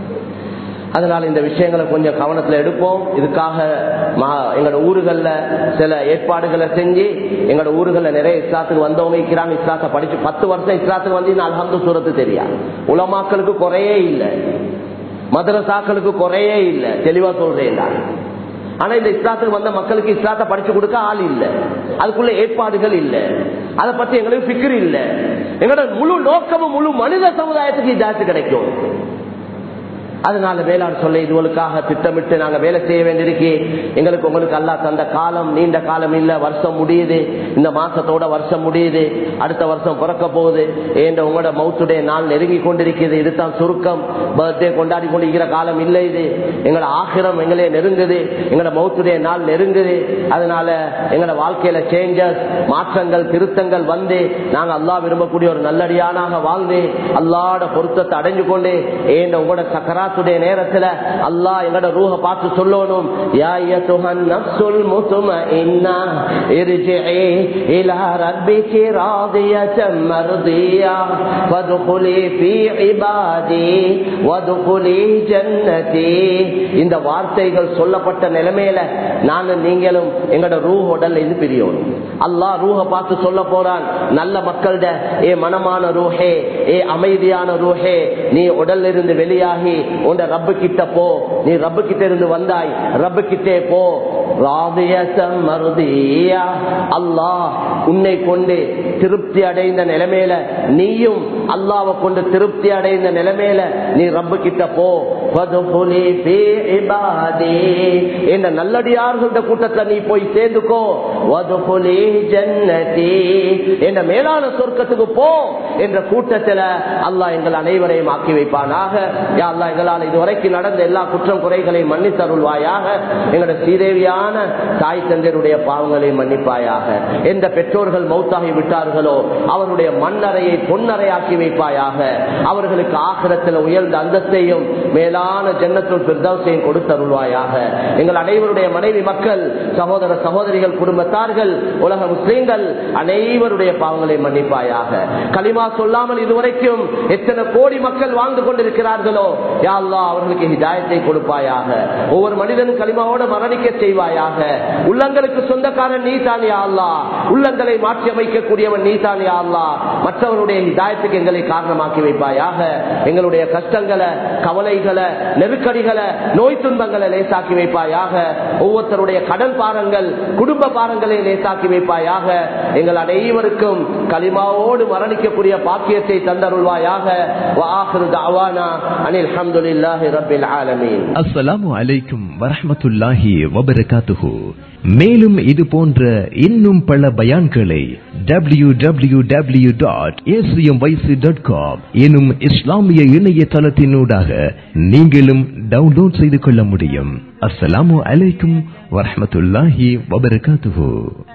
அதனால இந்த விஷயங்களை கொஞ்சம் கவனத்துல எடுப்போம் இதுக்காக எங்களோட ஊர்கள்ல சில ஏற்பாடுகளை செஞ்சு எங்களோட ஊர்கள்ல நிறைய இஸ்லாத்துக்கு வந்தவங்க இருக்கிறாங்க இஸ்லாத்தை படிச்சு பத்து வருஷம் இஸ்லாத்துக்கு வந்து அல்ஹம்து சூரத்து தெரியாது உலமாக்களுக்கு குறையே இல்லை மதரசாக்களுக்கு குறையே இல்லை தெளிவா சொல்றேன் நான் ஆனா இந்த இஸ்லாத்துக்கு வந்த மக்களுக்கு இஸ்லாத்தை படிச்சு கொடுக்க ஆள் இல்ல அதுக்குள்ள ஏற்பாடுகள் இல்ல அதை பத்தி எங்களுக்கு பிக்கர் இல்ல எங்களோட முழு நோக்கமும் முழு மனித சமுதாயத்துக்கு இதாச்சு கிடைக்கும் அதனால வேளாண் சொல்ல இதுகளுக்காக திட்டமிட்டு நாங்க வேலை செய்ய வேண்டியிருக்கு எங்களுக்கு உங்களுக்கு அல்லா தந்த காலம் நீண்ட காலம் இல்ல வருஷம் முடியுது இந்த மாசத்தோட வருஷம் முடியுது அடுத்த வருஷம் பிறக்க போகுது ஏண்ட உங்களோட மவுத்துடைய நாள் நெருங்கி கொண்டிருக்கிறது இதுதான் சுருக்கம் பர்த்டே கொண்டாடி கொண்டிருக்கிற காலம் இல்லை இது எங்களோட ஆகிரம் எங்களே நெருங்குது எங்களோட மவுத்துடைய நாள் நெருங்குது அதனால எங்களோட வாழ்க்கையில சேஞ்சஸ் மாற்றங்கள் திருத்தங்கள் வந்து நாங்க அல்லா விரும்பக்கூடிய ஒரு நல்லடியானாக வாழ்ந்து அல்லாட பொருத்தத்தை அடைஞ்சு கொண்டு ஏண்ட உங்களோட சக்கரா சக்கராத்துடைய நேரத்துல அல்லாஹ் எங்கட ரூஹ பார்த்து சொல்லணும் யா அய்யத்துஹன் நஃப்ஸுல் முத்மஇன்னா இர்ஜிஇ இலா ரப்பிகி ராதியத்தம் மர்தியா வதுகுலி ஃபீ இபாதி வதுகுலி ஜன்னதி இந்த வார்த்தைகள் சொல்லப்பட்ட நிலைமையில நானும் நீங்களும் எங்கட ரூஹ் உடல்ல இருந்து பிரியணும் அல்லாஹ் ரூஹ பார்த்து சொல்ல போறான் நல்ல மக்கள்ட ஏ மனமான ரூஹே ஏ அமைதியான ரூஹே நீ உடல்ல இருந்து வெளியாகி உண்ட ரப்பு கிட்ட போ நீ ரப்பு கிட்ட இருந்து வந்தாய் ரப்பு கிட்டே போ அல்லாஹ் உன்னை கொண்டு திருப்தி அடைந்த நிலைமையில நீயும் அல்லாவை கொண்டு திருப்தி அடைந்த நிலைமையில நீ ரப்பு கிட்ட போ என்ற நல்லடியார்கள கூட்டத்துல நீ போய் சேர்ந்துக்கோ என்ற மேலான சொர்க்கத்துக்கு போ என்ற கூட்டத்துல கஷ்டங்களை அல்லாஹ் எங்கள் அனைவரையும் ஆக்கி வைப்பானாக யா அல்லாஹ் எங்களால் இதுவரைக்கும் நடந்த எல்லா குற்றம் குறைகளையும் மன்னித்தருள்வாயாக எங்களுடைய சீதேவியான தாய் தந்தையருடைய பாவங்களை மன்னிப்பாயாக எந்த பெற்றோர்கள் மௌத்தாகி விட்டார்களோ அவருடைய மண்ணறையை பொன்னறையாக்கி வைப்பாயாக அவர்களுக்கு ஆக்கிரத்தில் உயர்ந்த அந்தஸ்தையும் மேலான ஜன்னத்துள் பிரதவசையும் கொடுத்தருள்வாயாக எங்கள் அனைவருடைய மனைவி மக்கள் சகோதர சகோதரிகள் குடும்பத்தார்கள் உலக முஸ்லீம்கள் அனைவருடைய பாவங்களை மன்னிப்பாயாக களிமா சொல்லாமல் இதுவரைக்கும் எத்தனை கோடி மக்கள் வாழ்ந்து கொண்டிருக்கிறார்களோ யா அல்லாஹ் அவர்களுக்கு ஹிதாயத்தை கொடுப்பாயாக ஒவ்வொரு மனிதனும் களிமாவோடு மரணிக்க செய்வாயாக உள்ளங்களுக்கு சொந்தக்காரன் நீ தான் யா அல்லாஹ் உள்ளங்களை மாற்றி அமைக்கக்கூடியவன் நீ தான் யா அல்லாஹ் மற்றவருடைய ஹிதாயத்துக்கு எங்களை காரணமாக்கி வைப்பாயாக எங்களுடைய கஷ்டங்களை கவலைகளை நெருக்கடிகளை நோய் துன்பங்களை லேசாக்கி வைப்பாயாக ஒவ்வொருத்தருடைய கடன் பாரங்கள் குடும்ப பாரங்களை லேசாக்கி வைப்பாயாக எங்கள் அனைவருக்கும் களிமாவோடு மரணிக்கக்கூடிய பாக்கியத்தை தந்தருள்வாயாக வாஹிரு தாவானா அனில் அல்ஹம்துலில்லாஹி ரப்பில் ஆலமீன் அஸ்ஸலாமு அலைக்கும் வரஹ்மத்துல்லாஹி வபரகாத்துஹு மேலும் இது போன்ற இன்னும் பல பயான்களை W W W dot dot com எனும் இஸ்லாமிய இணையதளத்தினூடாக நீங்களும் டவுன்லோட் செய்து கொள்ள முடியும் அஸ்ஸலாமு அலைக்கும் வரஹ்மத்துல்லாஹி வபரகாத்துஹு